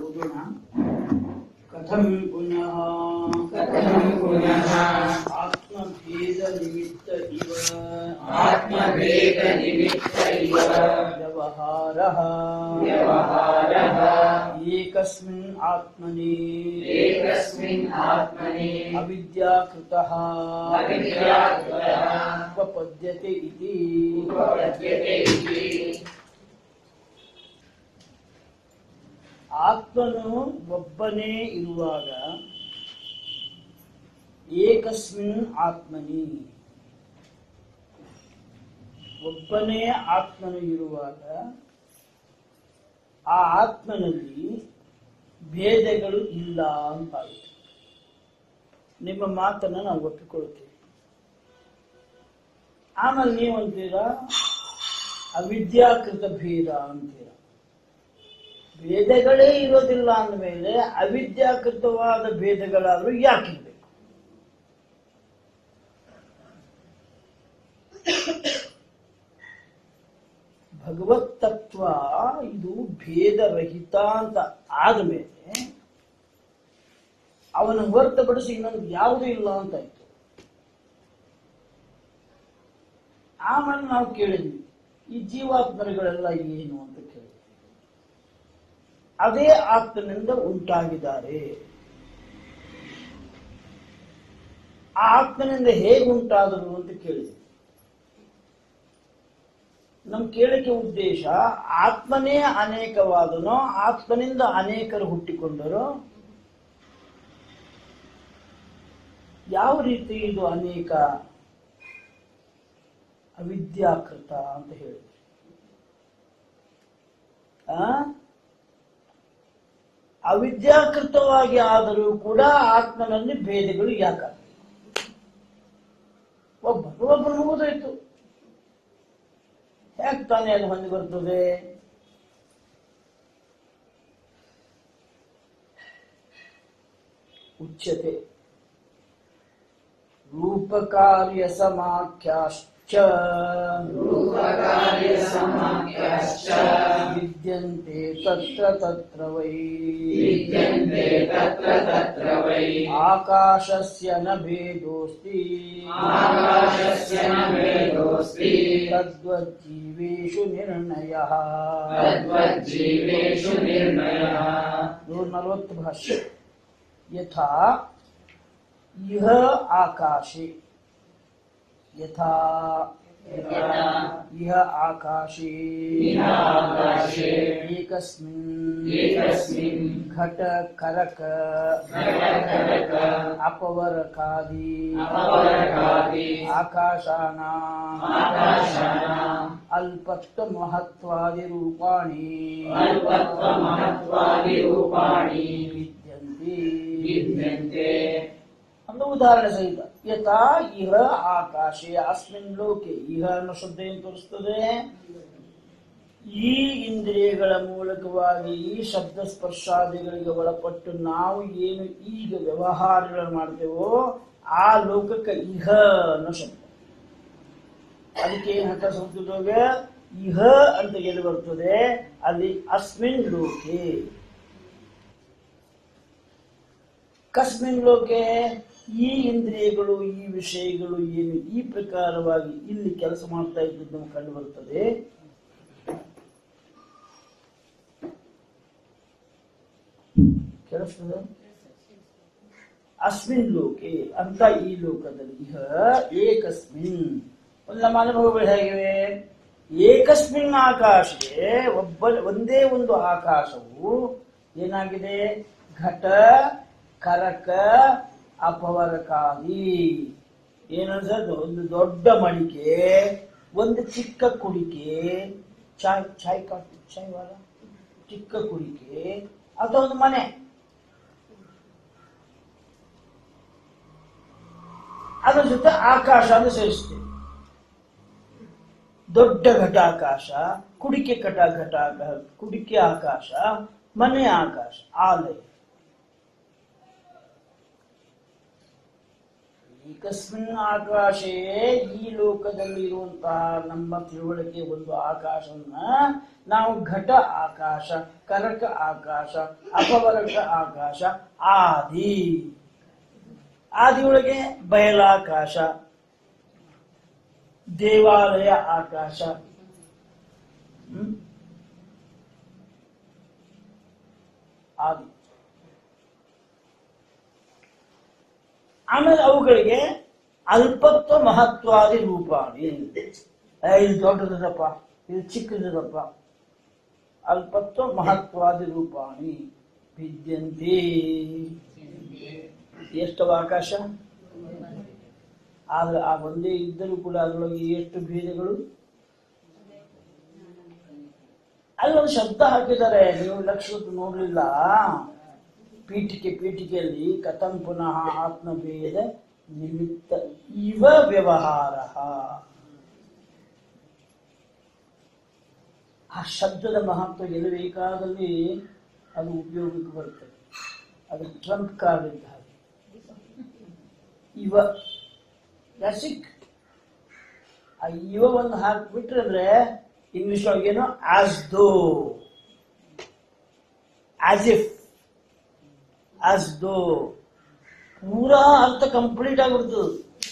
ಓದೋಣ ಕಥಂ ಪುನಃ ಕಥಂ ಪುನಃ ಆತ್ಮಭೇದ ನಿಮಿತ್ತ ಇವ ಆತ್ಮಭೇದ ನಿಮಿತ್ತ ಇವ ವ್ಯವಹಾರಃ ವ್ಯವಹಾರಃ ಏಕಸ್ಮಿನ್ ಆತ್ಮನಿ ಏಕಸ್ಮಿನ್ ಆತ್ಮನಿ ಅವಿದ್ಯಾಕೃತಃ ಅವಿದ್ಯಾಕೃತಃ ಉಪಪದ್ಯತೆ ಇತಿ ಉಪಪದ್ಯತೆ ಇತಿ ಆತ್ಮನು ಒಬ್ಬನೇ ಇರುವಾಗ ಏಕಸ್ಮಿನ್ ಆತ್ಮನಿ ಒಬ್ಬನೇ ಆತ್ಮನು ಇರುವಾಗ ಆ ಆತ್ಮನಲ್ಲಿ ಭೇದಗಳು ಇಲ್ಲ ಅಂತಾಯಿತು ನಿಮ್ಮ ಮಾತನ್ನ ನಾವು ಒಪ್ಪಿಕೊಳ್ತೀವಿ ಆಮೇಲೆ ನೀವಂತೀರಾ ಅವಿದ್ಯಾಕೃತ ಭೇದ ಅಂತೀರ ಭೇದಗಳೇ ಇರೋದಿಲ್ಲ ಅಂದಮೇಲೆ ಅವಿದ್ಯಾಕೃತವಾದ ಭೇದಗಳಾದ್ರೂ ಯಾಕಿರ್ಬೇಕು ಭಗವತ್ ತತ್ವ ಇದು ಭೇದರಹಿತ ಅಂತ ಆದಮೇಲೆ ಅವನ ಹೊರತುಪಡಿಸಿ ಇನ್ನೊಂದು ಯಾವುದೂ ಇಲ್ಲ ಅಂತಾಯ್ತು ಆಮೇಲೆ ನಾವು ಕೇಳಿದ್ವಿ ಈ ಜೀವಾತ್ಮರುಗಳೆಲ್ಲ ಏನು ಅಂತ ಕೇಳಿದ್ವಿ ಅದೇ ಆತ್ಮನಿಂದ ಉಂಟಾಗಿದ್ದಾರೆ ಆ ಆತ್ಮನಿಂದ ಹೇಗೆ ಉಂಟಾದರು ಅಂತ ಕೇಳಿದ್ವಿ ನಮ್ ಕೇಳಿಕೆ ಉದ್ದೇಶ ಆತ್ಮನೇ ಅನೇಕವಾದನೋ ಆತ್ಮನಿಂದ ಅನೇಕರು ಹುಟ್ಟಿಕೊಂಡರು ಯಾವ ರೀತಿ ಇದು ಅನೇಕ ಅವಿದ್ಯಾಕೃತ ಅಂತ ಹೇಳಿದ್ವಿ ಆ ಅವಿದ್ಯಾಕೃತವಾಗಿ ಆದರೂ ಕೂಡ ಆತ್ಮನಲ್ಲಿ ಭೇದಗಳು ಯಾಕಾಗ ಒಬ್ಬನು ಒಬ್ಬನು ಹೋದಾಯ್ತು ಹೇಗೆ ತಾನೇ ಅದು ಹೊಂದಿ ಬರ್ತದೆ ಉಚ್ಯತೆ ರೂಪಕಾರ್ಯ ಸಮಾಖ್ಯಾಶ್ಚ ರೂಪಕಾರ್ಯ ಸಮಾಖ್ಯಾಶ್ಚ ವಿದ್ಯಂತೆ ತತ್ರ ತತ್ರ ವೈ ವಿದ್ಯಂತೆ ತತ್ರ ತತ್ರ ವೈ ಆಕಾಶಸ್ಯ ನ ಭೇದೋಸ್ತಿ ಆಕಾಶಸ್ಯ ನ ಭೇದೋಸ್ತಿ ತದ್ವಜ್ಜೀವೇಷು ನಿರ್ಣಯಃ ತದ್ವಜ್ಜೀವೇಷು ನಿರ್ಣಯಃ ನೂರ ನಲವತ್ತು ಭಾಷ್ಯ ಯಥಾ ಇಹ ಆಕಾಶೆ ಯಥಾ ಇಹ ಆಕಾಶೆ ಇಹ ಆಕಾಶೆ ಏಕಸ್ಮಿನ್ ಏಕಸ್ಮಿನ್ ಘಟ ಕರಕ ಘಟಕರಕ ಅಪವರಕಾದಿ ಅಪವರಕಾದಿ ಆಕಾಶಾನಾಂ ಆಕಾಶಾನಾಂ ಅಲ್ಪತ್ವ ಮಹತ್ವಾದಿ ರೂಪಾಣಿ ಅಲ್ಪತ್ವ ಮಹತ್ವಾದಿ ರೂಪಾಣಿ ವಿದ್ಯಂತೆ ವಿದ್ಯಂತೆ ಒಂದು ಉದಾಹರಣೆ ಸಹಿತ ಯಥಾ ಇಹ ಆಕಾಶೆ ಅಸ್ಮಿನ್ ಲೋಕೆ ಇಹ ಅನ್ನೋ ಶಬ್ದ ಏನು ತೋರಿಸ್ತದೆ ಈ ಇಂದ್ರಿಯಗಳ ಮೂಲಕವಾಗಿ ಈ ಶಬ್ದ ಸ್ಪರ್ಶಾದಿಗಳಿಗೆ ಒಳಪಟ್ಟು ನಾವು ಏನು ಈಗ ವ್ಯವಹಾರಗಳನ್ನು ಮಾಡ್ತೇವೋ ಆ ಲೋಕಕ್ಕೆ ಇಹ ಅನ್ನೋ ಶಬ್ದ ಅದಕ್ಕೆ ಏನ್ ಹಾಕ ಸಂಸ್ಕೃತವಾಗ ಇಹ ಅಂತ ಎಲ್ಲಿ ಬರ್ತದೆ ಅಲ್ಲಿ ಅಸ್ಮಿನ್ ಲೋಕೆ ಕಸ್ಮಿನ್ ಲೋಕೆ ಈ ಇಂದ್ರಿಯಗಳು ಈ ವಿಷಯಗಳು ಏನು ಈ ಪ್ರಕಾರವಾಗಿ ಇಲ್ಲಿ ಕೆಲಸ ಮಾಡ್ತಾ ಇದ್ದದ್ದು ನಮ್ಗೆ ಕಂಡು ಬರ್ತದೆ ಕೇಳಿಸ್ತದೆ ಅಸ್ಮಿನ್ ಲೋಕೆ ಅಂತ ಈ ಲೋಕದಲ್ಲಿ ಇಹ ಏಕಸ್ಮಿನ್ ಒಂದು ನಮ್ಮ ಅನುಭವಗಳು ಹೇಗಿವೆ ಏಕಸ್ಮಿನ್ ಆಕಾಶಕ್ಕೆ ಒಬ್ಬ ಒಂದೇ ಒಂದು ಆಕಾಶವು ಏನಾಗಿದೆ ಘಟ ಕರಕ ಅಪವರಕಾದಿ ಏನನ್ಸದು ಒಂದು ದೊಡ್ಡ ಮಡಿಕೆ ಒಂದು ಚಿಕ್ಕ ಕುಡಿಕೆ ಚಾಯ್ ಚಾಯ್ ಕಾಫಿ ಚಾಯ್ ವಾಲ ಚಿಕ್ಕ ಕುಡಿಕೆ ಅಥವಾ ಒಂದು ಮನೆ ಅದ್ರ ಜೊತೆ ಆಕಾಶ ಅಂತ ಸೇರಿಸ್ತೇವೆ ದೊಡ್ಡ ಘಟಾಕಾಶ ಕುಡಿಕೆ ಕಟ ಘಟ ಕುಡಿಕೆ ಆಕಾಶ ಮನೆ ಆಕಾಶ ಆಲಯ ಏಕಸ್ಮಿನ್ ಆಕಾಶೇ ಈ ಲೋಕದಲ್ಲಿ ಇರುವಂತಹ ನಮ್ಮ ತಿಳುವಳಿಕೆ ಒಂದು ಆಕಾಶವನ್ನ ನಾವು ಘಟ ಆಕಾಶ ಕರಕ ಆಕಾಶ ಅಪವರಕ ಆಕಾಶ ಆದಿ ಆದಿಯೊಳಗೆ ಬಯಲಾಕಾಶ ದೇವಾಲಯ ಆಕಾಶ ಹ್ಮ್? ಆದಿ ಆಮೇಲೆ ಅವುಗಳಿಗೆ ಅಲ್ಪತ್ವ ಮಹತ್ವಾದಿ ರೂಪಾಣಿ ಏ, ಇದು ದೊಡ್ಡದಪ್ಪ ಇದು ಚಿಕ್ಕದಪ್ಪ ಅಲ್ಪತ್ವ ಮಹತ್ವಾದಿ ರೂಪಾಣಿ ವಿದ್ಯಂತೆ ಎಷ್ಟವ ಆಕಾಶ ಆದ್ರೆ ಆ ಒಂದೇ ಇದ್ದರೂ ಕೂಡ ಅದರೊಳಗೆ ಎಷ್ಟು ಭೇದಗಳು ಅಲ್ಲೊಂದು ಶಬ್ದ ಹಾಕಿದ್ದಾರೆ ನೀವು ಲಕ್ಷ ನೋಡ್ಲಿಲ್ಲ ಪೀಠಿಕೆ ಪೀಠಿಕೆಯಲ್ಲಿ ಕಥಂ ಪುನಃ ಆತ್ಮಭೇದ ನಿಮಿತ್ತ ಇವ ವ್ಯವಹಾರ ಆ ಶಬ್ದದ ಮಹತ್ವ ಎಲ್ಲಿ ಬೇಕಾದಲ್ಲಿ ಅದು ಉಪಯೋಗಕ್ಕೆ ಬರ್ತದೆ ಅದು ಟ್ರಂಪ್ ಕಾರ್ಡ್ ಇದ್ದ ಹಾಗೆ ಇವ ರಸಿಕ್ ಆ ಇವ ಒಂದು ಹಾಕ್ಬಿಟ್ರೆ ಅಂದ್ರೆ ಇಂಗ್ಲಿಷ್ ಒಳಗೇನು as though as if as though ಪೂರಾ ಅರ್ಥ ಕಂಪ್ಲೀಟ್ ಆಗ್ಬಿಡ್ತದೆ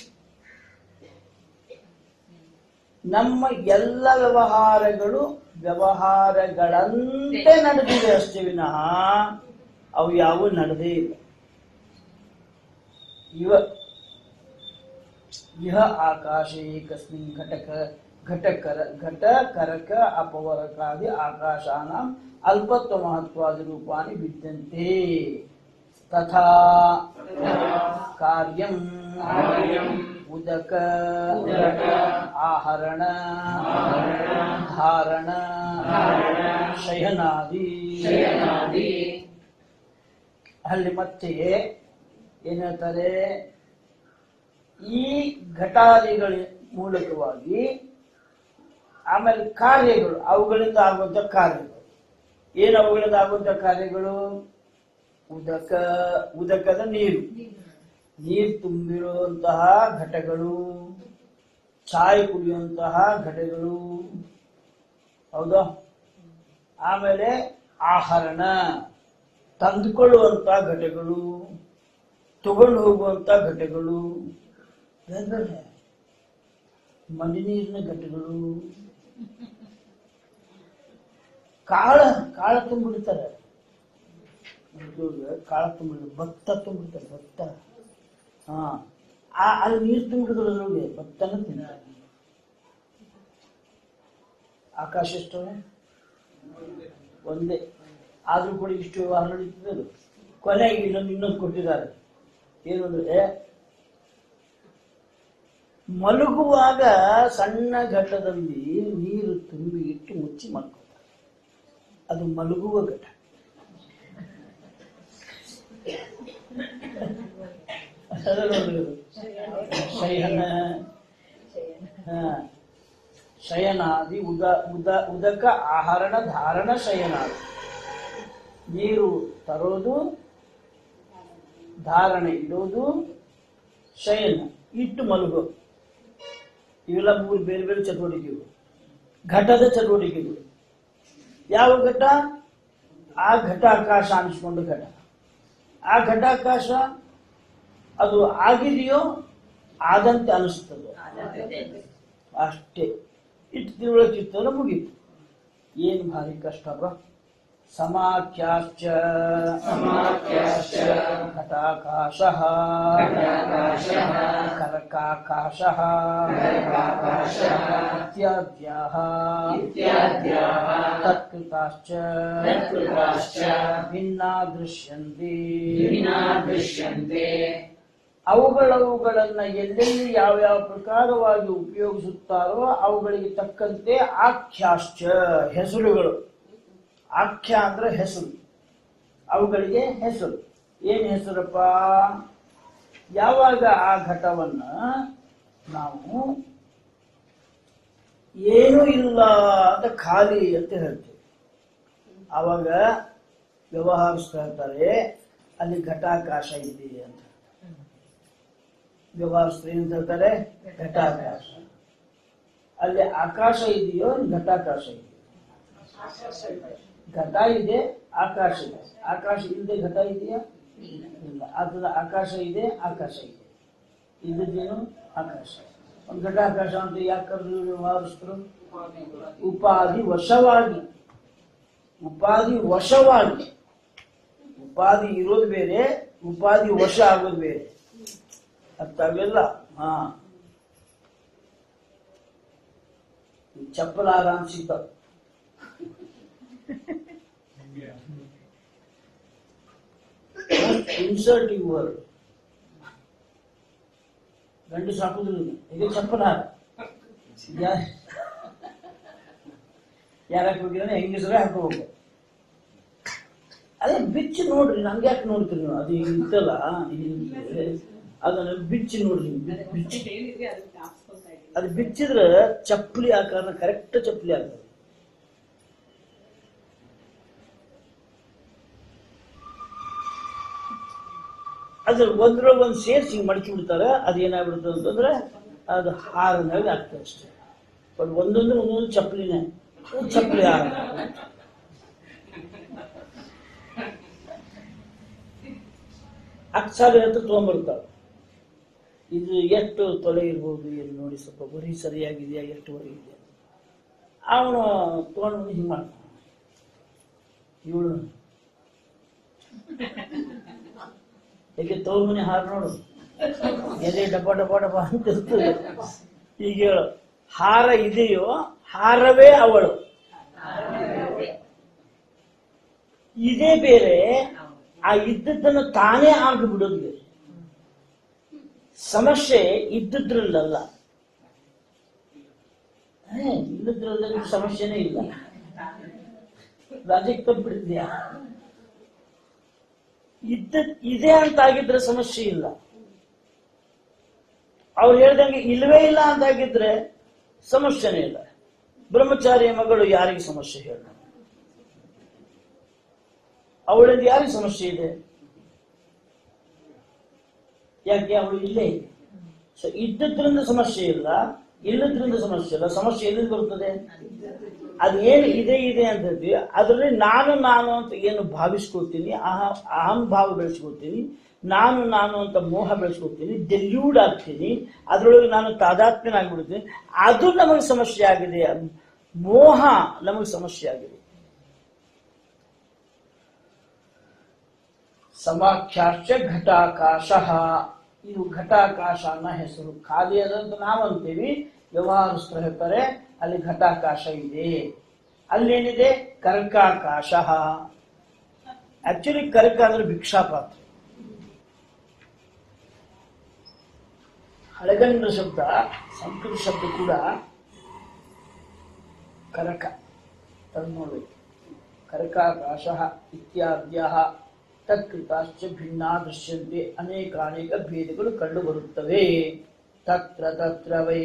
ನಮ್ಮ ಎಲ್ಲ ವ್ಯವಹಾರಗಳು ವ್ಯವಹಾರಗಳಂತೆ ನಡೆದಿವೆ ಅಷ್ಟೇ ವಿನಃ ಅವು ಯಾವ ನಡೆದೇ ಇಲ್ಲ ಇವ ಇಹ ಆಕಾಶೇ ಕಸ್ಮಿನ್ ಘಟಕ ಘಟಕರ ಘಟ ಕರಕ ಅಪವರಕಾದಿ ಆಕಾಶಾನಾಂ ಅಲ್ಪತ್ವ ಮಹತ್ವಾದಿ ರೂಪಾಣಿ ವಿದ್ಯಂತೆ ತಥಾ ಕಾರ್ಯಂ ಕಾರ್ಯಂ ಉದಕ ಉದಕ ಆಹರಣ ಆಹರಣ ಧಾರಣ ಧಾರಣ ಶಯನಾದಿ ಶಯನಾದಿ ಅಲ್ಲಿ ಮತ್ತೆ ಏನ್ ಹೇಳ್ತಾರೆ ಈ ಘಟಾದಿಗಳ ಮೂಲಕವಾಗಿ ಆಮೇಲೆ ಕಾರ್ಯಗಳು ಅವುಗಳಿಂದ ಆಗುವಂತ ಕಾರ್ಯಗಳು ಏನು ಅವುಗಳಿಂದ ಆಗುವಂತ ಕಾರ್ಯಗಳು ಉದಕ ಉದಕದ ನೀರು ನೀರು ತುಂಬಿರುವಂತಹ ಘಟಗಳು ಚಾಯ್ ಕುಡಿಯುವಂತಹ ಘಟಗಳು ಹೌದಾ ಆಮೇಲೆ ಆಹರಣ ತಂದುಕೊಳ್ಳುವಂತ ಘಟಗಳು ತಗೊಂಡು ಹೋಗುವಂತ ಘಟಗಳು ಬೇರೆ ಬೇರೆ ಮನೆ ನೀರಿನ ಘಟಗಳು ಕಾಳ ಕಾಳ ತುಂಬಿಡ್ತಾರೆ ಉದ್ಯೋಗ ಕಾಳ ತುಂಬಿಡ್ತಾರೆ ಭತ್ತ ತುಂಬಿಡ್ತಾರೆ ಭತ್ತ ಹಾ ಆ ಅಲ್ಲಿ ನೀರು ತುಂಬಿಡಿದ್ರು ಅದ್ರೊಳಗೆ ಭತ್ತನ ತಿಂತಾರೆ ಆಕಾಶ ಎಷ್ಟು ಒಂದೇ ಆದ್ರೂ ಕೂಡ ಇಷ್ಟು ವ್ಯವಹಾರ ನಡೀತದೆ ಅದು ಕೊನೆಗೆ ಇನ್ನೊಂದು ಇನ್ನೊಂದು ಕೊಟ್ಟಿದ್ದಾರೆ ಏನು ಅಂದ್ರೆ ಮಲಗುವಾಗ ಸಣ್ಣ ಘಟ್ಟದಲ್ಲಿ ನೀರು ತುಂಬಿ ಇಟ್ಟು ಮುಚ್ಚಿ ಮಲ್ಕೋತಾರೆ ಅದು ಮಲಗುವ ಘಟ ಅದರ ನೋಡ್ರಿ ಅದು. ಶಯನ ಹಾ. ಶಯನಾದಿ ಉದ ಉದ ಉದಕ ಆಹರಣ ಧಾರಣ ಶಯನಾದಿ ನೀರು ತರೋದು ಧಾರಣೆ ಇಡೋದು ಶಯನ ಇಟ್ಟು ಮಲಗು ಇವೆಲ್ಲ ಮೂರು ಬೇರೆ ಬೇರೆ ಚಟುವಟಿಕೆಗಳು ಘಟದ ಚಟುವಟಿಕೆಗಳು ಯಾವ ಘಟ ಆ ಘಟಾಕಾಶ ಅನಿಸ್ಕೊಂಡು ಘಟ ಆ ಘಟಾಕಾಶ ಅದು ಆಗಿದೆಯೋ ಆದಂತೆ ಅನಿಸ್ತದೆ ಅಷ್ಟೇ ಇಟ್ಟು ತಿಳುವಳಿಕಿತ್ತಲ್ಲ ಮುಗೀತು ಏನು ಭಾರಿ ಕಷ್ಟ ಬಾ ಸಮಾಖ್ಯಾಶ್ಚ ಸಮಾಖ್ಯಾಶ್ಚ ಘಟಾಕಾಶಃ ಘಟಾಕಾಶಃ ಕರಕಾಕಾಶಃ ಕರಕಾಕಾಶಃ ಇತ್ಯಾದ್ಯಾಃ ಇತ್ಯಾದ್ಯಾಃ ತತ್ಕೃತಾಶ್ಚ ತತ್ಕೃತಾಶ್ಚ ಭಿನ್ನಾ ದೃಶ್ಯಂತೆ ಭಿನ್ನಾ ದೃಶ್ಯಂತೆ ಅವುಗಳವುಗಳನ್ನ ಎಲ್ಲೆಲ್ಲಿ ಯಾವ್ಯಾವ ಪ್ರಕಾರವಾಗಿ ಉಪಯೋಗಿಸುತ್ತಾರೋ ಅವುಗಳಿಗೆ ತಕ್ಕಂತೆ ಆಖ್ಯಾಶ್ಚ ಹೆಸರುಗಳು ಆಖ್ಯ ಅಂದ್ರೆ ಹೆಸರು ಅವುಗಳಿಗೆ ಹೆಸರು ಏನ್ ಹೆಸರಪ್ಪ ಯಾವಾಗ ಆ ಘಟವನ್ನ ನಾವು ಏನೂ ಇಲ್ಲ ಅಂತ ಖಾಲಿ ಅಂತ ಹೇಳ್ತೀವಿ ಆವಾಗ ವ್ಯವಹರಿಸ್ತಾ ಇರ್ತಾರೆ ಅಲ್ಲಿ ಘಟಾಕಾಶ ಇದೆ ಅಂತ ವ್ಯವಹಾರಸ್ಥರು ಏನ್ ಹೇಳ್ತಾರೆ ಘಟಾಕಾಶ ಅಲ್ಲಿ ಆಕಾಶ ಇದೆಯೋ ಘಟಾಕಾಶ ಇದೆಯೋ ಘಟ ಇದೆ ಆಕಾಶ ಇದೆ ಆಕಾಶ ಇಲ್ಲದೆ ಘಟ ಇದೆಯಾ ಇಲ್ಲ ಅದರ ಆಕಾಶ ಇದೆ ಆಕಾಶ ಇದೆ ಇದ್ದದ್ದೇನು ಆಕಾಶ ಒಂದು ಘಟಾಕಾಶ ಅಂತ ಯಾಕೆ ಕರೆದ್ರು ವ್ಯವಹಾರಸ್ಥರು ಉಪಾಧಿ ವಶವಾಗಿ ಉಪಾಧಿ ವಶವಾಗಿ ಉಪಾಧಿ ಇರೋದು ಬೇರೆ ಉಪಾಧಿ ವಶ ಆಗೋದು ಬೇರೆ ಅರ್ಥ ಆಗಲಿಲ್ಲ ಹಾ ಈ ಚಪ್ಪಲ ಆರಾಮ್ ಸಿಗ್ತಾವ ಇನ್ಸರ್ಟಿವ್ ವರ್ಡ್ ಗಂಡಸು ಹಾಕುದಿಲ್ಲ ಈಗ ಚಪ್ಪಲ ಯಾ- ಯಾರು ಹಾಕ್ಬೇಕಿದ್ರೆ ಹೆಂಗಸರೇ ಹಾಕೋಬೇಕು ಅದೇ ಬಿಚ್ಚಿ ನೋಡ್ರಿ ನಂಗೆ ಯಾಕೆ ನೋಡ್ತೀರಿ ನೀವು ಅದು ಈಗ ಇತ್ತಲ್ಲ ಹಿಂದೆ, ಅದನ್ನ ಬಿಚ್ಚಿ ನೋಡ್ರಿ ಬಿ- ಬಿಚ್ಚಿ ಅದು ಬಿಚ್ಚಿದ್ರೆ ಚಪ್ಪಲಿ ಆಕಾರ ಕರೆಕ್ಟ್ ಚಪ್ಪಲಿ ಆಗ್ತದೆ ಅದ್ರ ಒಂದ್ರೊಳಗೆ ಒಂದು ಸೇರ್ಸಿ ಹಿಂಗ್ ಮಡಚಿ ಬಿಡ್ತಾರೆ ಅದು ಏನಾಗ್ಬಿಡುತ್ತೆ ಅಂತಂದ್ರೆ ಅದು ಹಾರನಾಗ ಆಗ್ತದೆ ಅಷ್ಟೇ ಬಟ್ ಒಂದೊಂದು ಒಂದೊಂದು ಚಪ್ಪಲಿನೇ ಒಂದ್ ಚಪ್ಪಲಿ ಹಾರ ಹತ್ತು ಸಾವಿರ ಅಂತ ತೊಗೊಂಡ್ಬರ್ತಾವೆ ಇದು ಎಷ್ಟು ತೊಲೆ ಇರ್ಬೋದು ಏನು ನೋಡಿ ಸ್ವಲ್ಪ ಬರೀ ಸರಿಯಾಗಿದೆಯಾ ಎಷ್ಟು ವರೆ ಇದೆ ಅವನು ತೊಗೊಂಡು ಬಂದು ಹಿಂಗೆ ಮಾಡ್ತಾನೆ ಇವಳು ಯಾಕೆ ತವ್ರ ಮನೆ ಹಾರ ನೋಡು ಎದೆ ಡಬ್ಬ ಡಬ್ಬ ಡಬ್ಬ ಅಂತ ಇರ್ತದೆ ಈಗ ಹೇಳು ಹಾರ ಇದೆಯೋ ಹಾರವೇ ಅವಳು ಇದೇ ಬೇರೆ ಆ ಇದ್ದದ್ದನ್ನು ತಾನೇ ಆಗಿಬಿಡೋದು ಬೇರೆ ಸಮಸ್ಯೆ ಇದ್ದದ್ರಲ್ಲಲ್ಲ ಹೇ, ಇಲ್ಲದ್ರಲ್ಲಿ ಸಮಸ್ಯೆನೇ ಇಲ್ಲ ರಾಜಕ್ಕೆ ತಪ್ಪಿಡಿದ್ಯಾ ಇದ್ದ ಇದೆ ಅಂತ ಆಗಿದ್ರೆ ಸಮಸ್ಯೆ ಇಲ್ಲ ಅವ್ರು ಹೇಳ್ದಂಗೆ ಇಲ್ವೇ ಇಲ್ಲ ಅಂತ ಆಗಿದ್ರೆ ಸಮಸ್ಯೆನೇ ಇಲ್ಲ ಬ್ರಹ್ಮಚಾರಿಯ ಮಗಳು ಯಾರಿಗೆ ಸಮಸ್ಯೆ ಹೇಳ ಅವಳಿಂದ ಯಾರಿಗೆ ಸಮಸ್ಯೆ ಇದೆ ಯಾಕೆ ಅವಳು ಇಲ್ಲೇ ಇದೆ ಸೊ ಇದ್ದದ್ರಿಂದ ಸಮಸ್ಯೆ ಇಲ್ಲ ಇಲ್ಲದ್ರಿಂದ ಸಮಸ್ಯೆ ಇಲ್ಲ ಸಮಸ್ಯೆ ಎಲ್ಲಿಂದ ಬರ್ತದೆ ಅದು ಏನು ಇದೆ ಇದೆ ಅಂತಂದ್ವಿ ಅದರಲ್ಲಿ ನಾನು ನಾನು ಅಂತ ಏನು ಭಾವಿಸ್ಕೊಳ್ತೀನಿ ಅಹ ಅಹಂ ಭಾವ ಬೆಳೆಸ್ಕೊಳ್ತೀನಿ ನಾನು ನಾನು ಅಂತ ಮೋಹ ಬೆಳೆಸ್ಕೊಳ್ತೀನಿ ಡೆಲ್ಯೂಡ್ ಆಗ್ತೀನಿ ಅದರೊಳಗೆ ನಾನು ತಾದಾತ್ಮ್ಯನಾಗ್ಬಿಡ್ತೀನಿ ಅದು ನಮಗೆ ಸಮಸ್ಯೆ ಆಗಿದೆ ಮೋಹ ನಮಗೆ ಸಮಸ್ಯೆ ಆಗಿದೆ ಸಮಾಖ್ಯಾಶ್ಚ ಘಟಾಕಾಶ ಇದು ಘಟಾಕಾಶ ಅನ್ನೋ ಹೆಸರು ಖಾಲಿ ಅದಂತ ನಾವು ಅಂತೀವಿ ವ್ಯವಹಾರಸ್ಥರು ಹೇಳ್ತಾರೆ ಅಲ್ಲಿ ಘಟಾಕಾಶ ಇದೆ ಅಲ್ಲೇನಿದೆ ಕರ್ಕಾಕಾಶ ಆಕ್ಚುಲಿ ಕರ್ಕ ಅಂದ್ರೆ ಭಿಕ್ಷಾಪಾತ್ರ ಹಳಗಂಡ ಶಬ್ದ ಸಂಸ್ಕೃತ ಶಬ್ದ ಕೂಡ ಕರಕ ತಂದು ನೋಡ್ಬೇಕು ಕರಕಾಕಾಶ ಇತ್ಯಾದ್ಯ ತತ್ಕೃತಾಶ್ಚ ಭಿನ್ನ ದೃಶ್ಯಂತೆ ಅನೇಕಾನೇಕ ಭೇದಗಳು ಕಂಡು ಬರುತ್ತವೆ ತತ್ರ ತತ್ರ ವೈ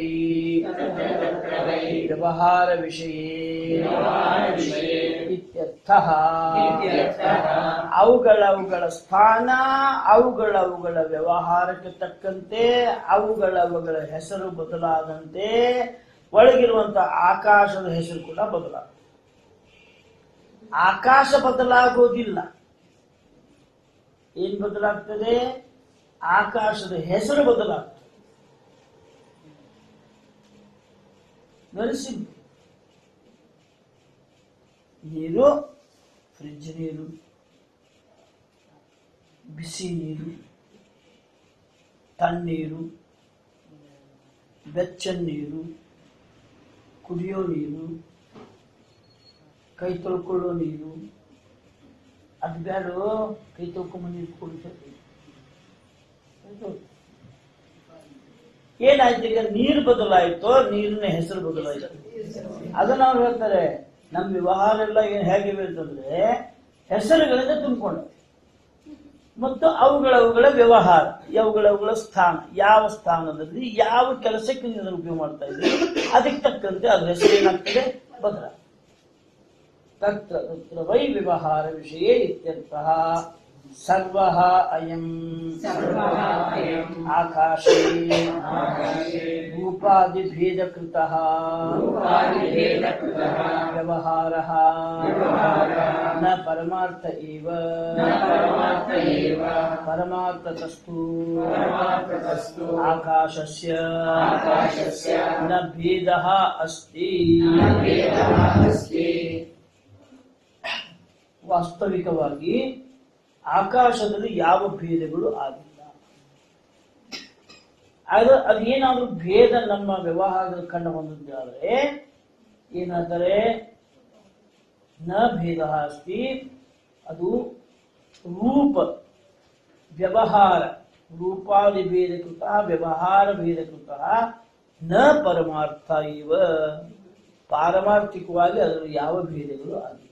ವ್ಯವಹಾರ ವಿಷಯೇ ವ್ಯವಹಾರವಿಷಯೇ ಇತ್ಯರ್ಥಃ ಇತ್ಯರ್ಥಃ. ಅವುಗಳವುಗಳ ಸ್ಥಾನ ಅವುಗಳವುಗಳ ವ್ಯವಹಾರಕ್ಕೆ ತಕ್ಕಂತೆ ಅವುಗಳವುಗಳ ಹೆಸರು ಬದಲಾದಂತೆ ಒಳಗಿರುವಂತ ಆಕಾಶದ ಹೆಸರು ಕೂಡ ಬದಲಾಗ ಆಕಾಶ ಬದಲಾಗೋದಿಲ್ಲ ಏನ್ ಬದಲಾಗ್ತದೆ ಆಕಾಶದ ಹೆಸರು ಬದಲಾಗ್ತದೆ ವೆರಿ ಸಿಂಪಲ್ ನೀರು ಫ್ರಿಡ್ಜ್ ನೀರು ಬಿಸಿ ನೀರು ತಣ್ಣೀರು ಬೆಚ್ಚ ನೀರು ಕುಡಿಯೋ ನೀರು ಕೈ ತೊಳ್ಕೊಳ್ಳೋ ನೀರು ಅದು ಬೇಡ ಕೈ ತೊಳ್ಕೊಂಬ ನೀರು ಕುಡಿಸೋದು ಏನಾಯ್ತು ಈಗ ನೀರು ಬದಲಾಯ್ತೋ ನೀರಿನ ಹೆಸರು ಬದಲಾಯ್ತು ಅದನ್ನ ಅವ್ರು ಹೇಳ್ತಾರೆ ನಮ್ಮ ವ್ಯವಹಾರ ಎಲ್ಲ ಏನ್ ಹೇಗಿವೆ ಅಂತಂದ್ರೆ ಹೆಸರುಗಳಿಂದ ತುಂಬಿಕೊಂಡು ಮತ್ತು ಅವುಗಳವುಗಳ ವ್ಯವಹಾರ ಅವುಗಳವುಗಳ ಸ್ಥಾನ ಯಾವ ಸ್ಥಾನದಲ್ಲಿ ಯಾವ ಕೆಲಸಕ್ಕೆ ನೀವು ಅದನ್ನು ಉಪಯೋಗ ಮಾಡ್ತಾ ಇದ್ದೀರಿ ಅದಕ್ಕೆ ತಕ್ಕಂತೆ ಅದ್ರ ಹೆಸರು ಏನಾಗ್ತದೆ ಬದಲ ತತ್ರ ತತ್ರ ವೈ ವ್ಯವಹಾರ ವಿಷಯ ಇತ್ಯರ್ಥಃ ಸರ್ವಃ ಅಯಂ ಸರ್ವಃ ಅಯಂ ಆಕಾಶೇ ಆಕಾಶೇ ರೂಪಾದಿಭೇದಕೃತಃ ರೂಪಾದಿಭೇದಕೃತಃ ವ್ಯವಹಾರः ವ್ಯವಹಾರः ನ ಪರಮಾರ್ಥ ಏವ ನ ಪರಮಾರ್ಥ ಏವ ಪರಮಾರ್ಥತಸ್ತು ಪರಮಾರ್ಥತಸ್ತು ಆಕಾಶಸ್ಯ ಆಕಾಶಸ್ಯ ನ ಭೇದಃ ಅಸ್ತಿ ನ ಭೇದಃ ಅಸ್ತಿ ವಾಸ್ತವಿಕವಾಗಿ ಆಕಾಶದಲ್ಲಿ ಯಾವ ಭೇದಗಳು ಆಗಿಲ್ಲ ಅದು ಅದೇನಾದ್ರೂ ಭೇದ ನಮ್ಮ ವ್ಯವಹಾರದಲ್ಲಿ ಕಂಡು ಬಂದಿದ್ದಾದ್ರೆ ಏನಾದರೆ ನ ಭೇದ ಅಸ್ತಿ ಅದು ರೂಪ ವ್ಯವಹಾರ ರೂಪಾದಿ ಭೇದಕೃತ ವ್ಯವಹಾರ ಭೇದಕೃತ ನ ಪರಮಾರ್ಥ ಇವ ಪಾರಮಾರ್ಥಿಕವಾಗಿ ಅದರಲ್ಲಿ ಯಾವ ಭೇದಗಳು ಆಗಿಲ್ಲ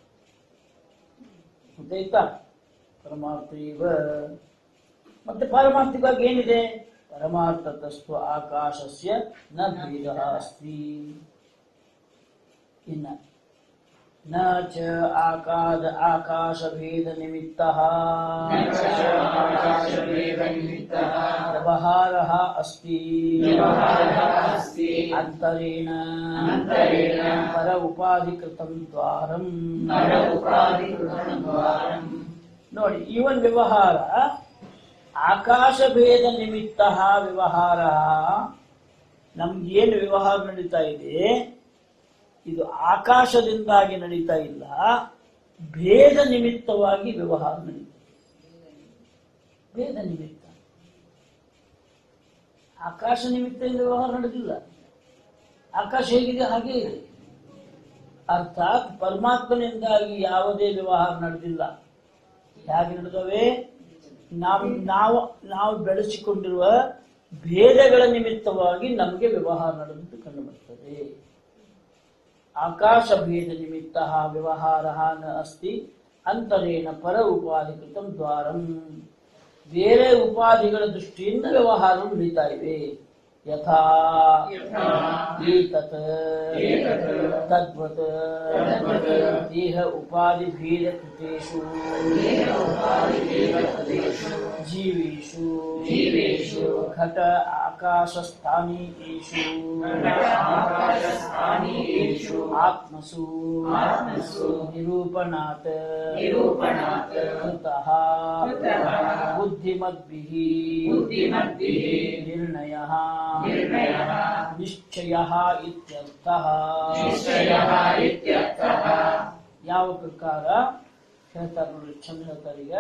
ಗೊತ್ತಾಯ್ತಾ ಪರಮಾರ್ಥ ಇವ ಮತ್ತೆ ಪಾರಮಾರ್ಥಿಕವಾಗಿ ಏನಿದೆ ಪರಮಾರ್ಥ ತಸ್ತು ಆಕಾಶಸ್ಯ ನ ಭೇದ ಅಸ್ತಿ ಇನ್ನ ನ ಚ ಆಕಾದ ಆಕಾಶ ಭೇದ ನಿಮಿತ್ತ ನ ಚ ಆಕಾಶಭೇದನಿಮಿತ್ತಃ ವ್ಯವಹಾರ ಅಸ್ತಿ ವ್ಯವಹಾರः अस्ति ಅಂತರೇಣ ಅಂತರೇಣ ಪರ ಉಪಾಧಿಕೃತಂ ದ್ವಾರಂ ಪರ ಉಪಾಧಿಕೃತಂ ದ್ವಾರಂ ನೋಡಿ ಈ ಒಂದು ವ್ಯವಹಾರ ಆಕಾಶ ಭೇದ ನಿಮಿತ್ತ ವ್ಯವಹಾರ ನಮ್ಗೇನು ವ್ಯವಹಾರ ನಡೀತಾ ಇದೆ ಇದು ಆಕಾಶದಿಂದಾಗಿ ನಡೀತಾ ಇಲ್ಲ ಭೇದ ನಿಮಿತ್ತವಾಗಿ ವ್ಯವಹಾರ ನಡೀತಾ ಇದೆ ಭೇದ ನಿಮಿತ್ತ ಆಕಾಶ ನಿಮಿತ್ತದಿಂದ ವ್ಯವಹಾರ ನಡೆದಿಲ್ಲ ಆಕಾಶ ಹೇಗಿದೆ ಹಾಗೆ ಇದೆ ಅರ್ಥಾತ್ ಪರಮಾತ್ಮನಿಂದಾಗಿ ಯಾವುದೇ ವ್ಯವಹಾರ ನಡೆದಿಲ್ಲ ಹೇಗೆ ನಡೆದವೆ ನಾವು ನಾವು ನಾವು ಬೆಳೆಸಿಕೊಂಡಿರುವ ಭೇದಗಳ ನಿಮಿತ್ತವಾಗಿ ನಮಗೆ ವ್ಯವಹಾರ ನಡೆದಂತೆ ಕಂಡು ಬರ್ತದೆ ಆಕಾಶ ಭೇದ ನಿಮಿತ್ತ ವ್ಯವಹಾರ ನ ಅಸ್ತಿ ಅಂತರೇಣ ಪರ ಉಪಾಧಿಕೃತಂ ದ್ವಾರಂ ಬೇರೆ ಉಪಾಧಿಗಳ ದೃಷ್ಟಿಯಿಂದ ವ್ಯವಹಾರ ನಡೀತಾ ಇವೆ ಯಥಾ ಯಥಾ ಏತತ್ ಏತತ್ ತದ್ವತ್ ತದ್ವತ್ ದೇಹ ಉಪಾಧಿ ಭೇದ ಕೃತೇಷು ದೇಹ ಉಪಾಧಿಭೇದಕೃತೇಷು ಜೀವೇಷು ಜೀವೇಷು ಘಟ ಆಕಾಶ ಸ್ಥಾನೀಯೇಷು ಆಕಾಶಸ್ಥಾನೀಯೇಷು ಆತ್ಮಸು ಆತ್ಮಸು ನಿರೂಪಣಾತ್ ನಿರೂಪಣಾತ್ ಕೃತಃ ಕೃತಃ ಬುದ್ಧಿಮದ್ಭಿಃ ಬುದ್ಧಿಮದ್ಭಿಃ ನಿರ್ಣಯಃ ನಿರ್ಣಯಃ ನಿಶ್ಚಯಃ ಇತ್ಯರ್ಥಃ ನಿಶ್ಚಯಃ ಇತ್ಯರ್ಥಃ ಯಾವ ಪ್ರಕಾರ ಹೇಳ್ತಾರೆ ನೋಡಿ ಚಂದ್ರ ಹೇಳ್ತಾರೆ ಈಗ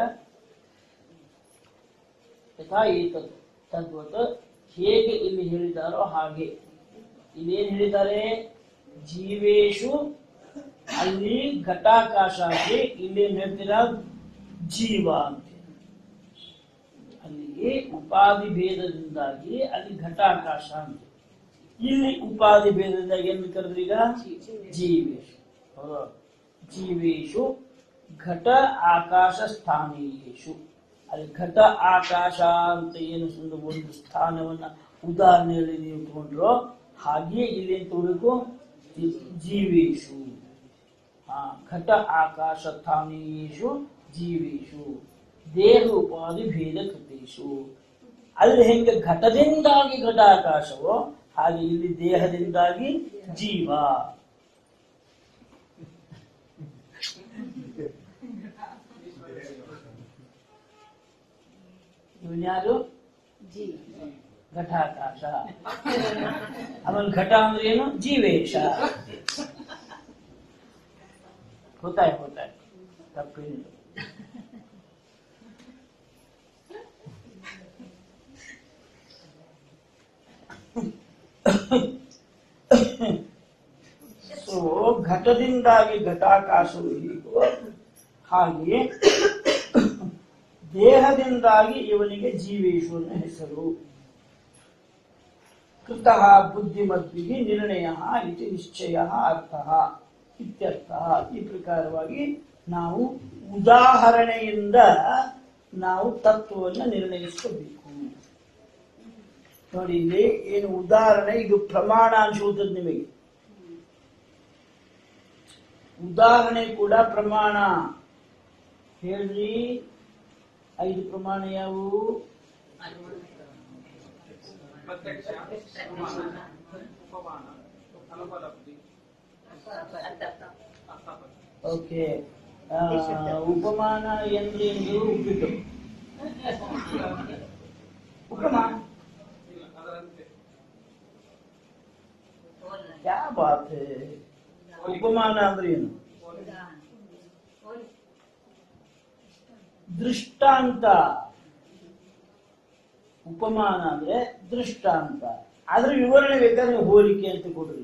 ಯಥಾ ಏತತ್ ತದ್ವತ್ ಹೇಗೆ ಇಲ್ಲಿ ಹೇಳಿದಾರೋ ಹಾಗೆ ಇಲ್ಲೇನು ಹೇಳಿದ್ದಾರೆ ಜೀವೇಶು ಅಲ್ಲಿ ಘಟಾಕಾಶ ಆಗಿ ಇಲ್ಲೇನು ಹೇಳ್ತೀರಾ ಜೀವ ಅಂತ ಅಲ್ಲಿಗೆ ಉಪಾಧಿ ಭೇದದಿಂದಾಗಿ ಅಲ್ಲಿ ಘಟಾಕಾಶ ಅಂತ ಇಲ್ಲಿ ಉಪಾಧಿ ಭೇದದಿಂದಾಗಿ ಏನು ಕರೆದ್ರಿ ಈಗ ಜೀವೇಶು ಹೌದಾ? ಜೀವೇಶು ಘಟ ಆಕಾಶ ಸ್ಥಾನೀಯೇಶು ಅಲ್ಲಿ ಘಟ ಆಕಾಶ ಅಂತ ಏನು ಒಂದು ಒಂದು ಸ್ಥಾನವನ್ನ ಉದಾಹರಣೆಯಲ್ಲಿ ನೀವು ತಗೊಂಡ್ರೋ ಹಾಗೆಯೇ ಇಲ್ಲಿ ಏನ್ ತಗೋಬೇಕು ಜಿ- ಜೀವೇಶು ಹಾ ಘಟ ಆಕಾಶ ಸ್ಥಾನೀಯೇಶು ಜೀವೇಶು ದೇಹ ಉಪಾಧಿ ಭೇದ ಕೃತೇಶು ಅಲ್ಲಿ ಹೆಂಗೆ ಘಟದಿಂದಾಗಿ ಘಟಾಕಾಶವೋ ಹಾಗೆ ಇಲ್ಲಿ ದೇಹದಿಂದಾಗಿ ಜೀವ ಇವನ್ಯಾರು ಘಟಾಕಾಶ ಆಮೇಲೆ ಘಟ ಅಂದ್ರೆ ಏನು ಜೀವೇಶ ಹೋತಾಯ್ ಹೋತಾಯ್ ತಪ್ಪೇನಿಲ್ಲ ಸೊ ಘಟದಿಂದಾಗಿ ಘಟಾಕಾಶವು ಹೀಗೋ ಹಾಗೆ ದೇಹದಿಂದಾಗಿ ಇವನಿಗೆ ಜೀವೇಶ್ವರನ ಹೆಸರು ಕೃತಃ ಬುದ್ಧಿಮದ್ವಿಗೆ ನಿರ್ಣಯ ಇತಿ ನಿಶ್ಚಯ ಅರ್ಥ ಇತ್ಯರ್ಥ ಈ ಪ್ರಕಾರವಾಗಿ ನಾವು ಉದಾಹರಣೆಯಿಂದ ನಾವು ತತ್ವವನ್ನು ನಿರ್ಣಯಿಸಬೇಕು ನೋಡಿ ಇಲ್ಲಿ ಏನು ಉದಾಹರಣೆ ಇದು ಪ್ರಮಾಣ ಅನ್ಸುತ್ತದೆ ನಿಮಗೆ ಉದಾಹರಣೆ ಕೂಡ ಪ್ರಮಾಣ ಹೇಳ್ರಿ ಐದು ಪ್ರಮಾಣ ಯಾವುವು ಪ್ರತ್ಯಕ್ಷ ಪ್ರಮಾಣ ಉಪಮಾನ ಅನುಪಲಬ್ಧಿ ಅರ್ಥಾಪತ್ತಿ ಓಕೆ ಉಪಮಾನ ಎಂದ್ರೇನು ಉಪ್ಪಿಟ್ಟು ಉಪಮಾನ ಇಲ್ಲ ಅದರಂತೆ ಕ್ಯಾ ಬಾತ್ ಹೈ? ಉಪಮಾನ ಅಂದ್ರೆ ಏನು ದೃಷ್ಟಾಂತ ಉಪಮಾನ ಅಂದ್ರೆ ದೃಷ್ಟಾಂತ ಅದ್ರ ವಿವರಣೆ ಬೇಕಾದ್ರೆ ಹೋಲಿಕೆ ಅಂತ ಕೊಡ್ರಿ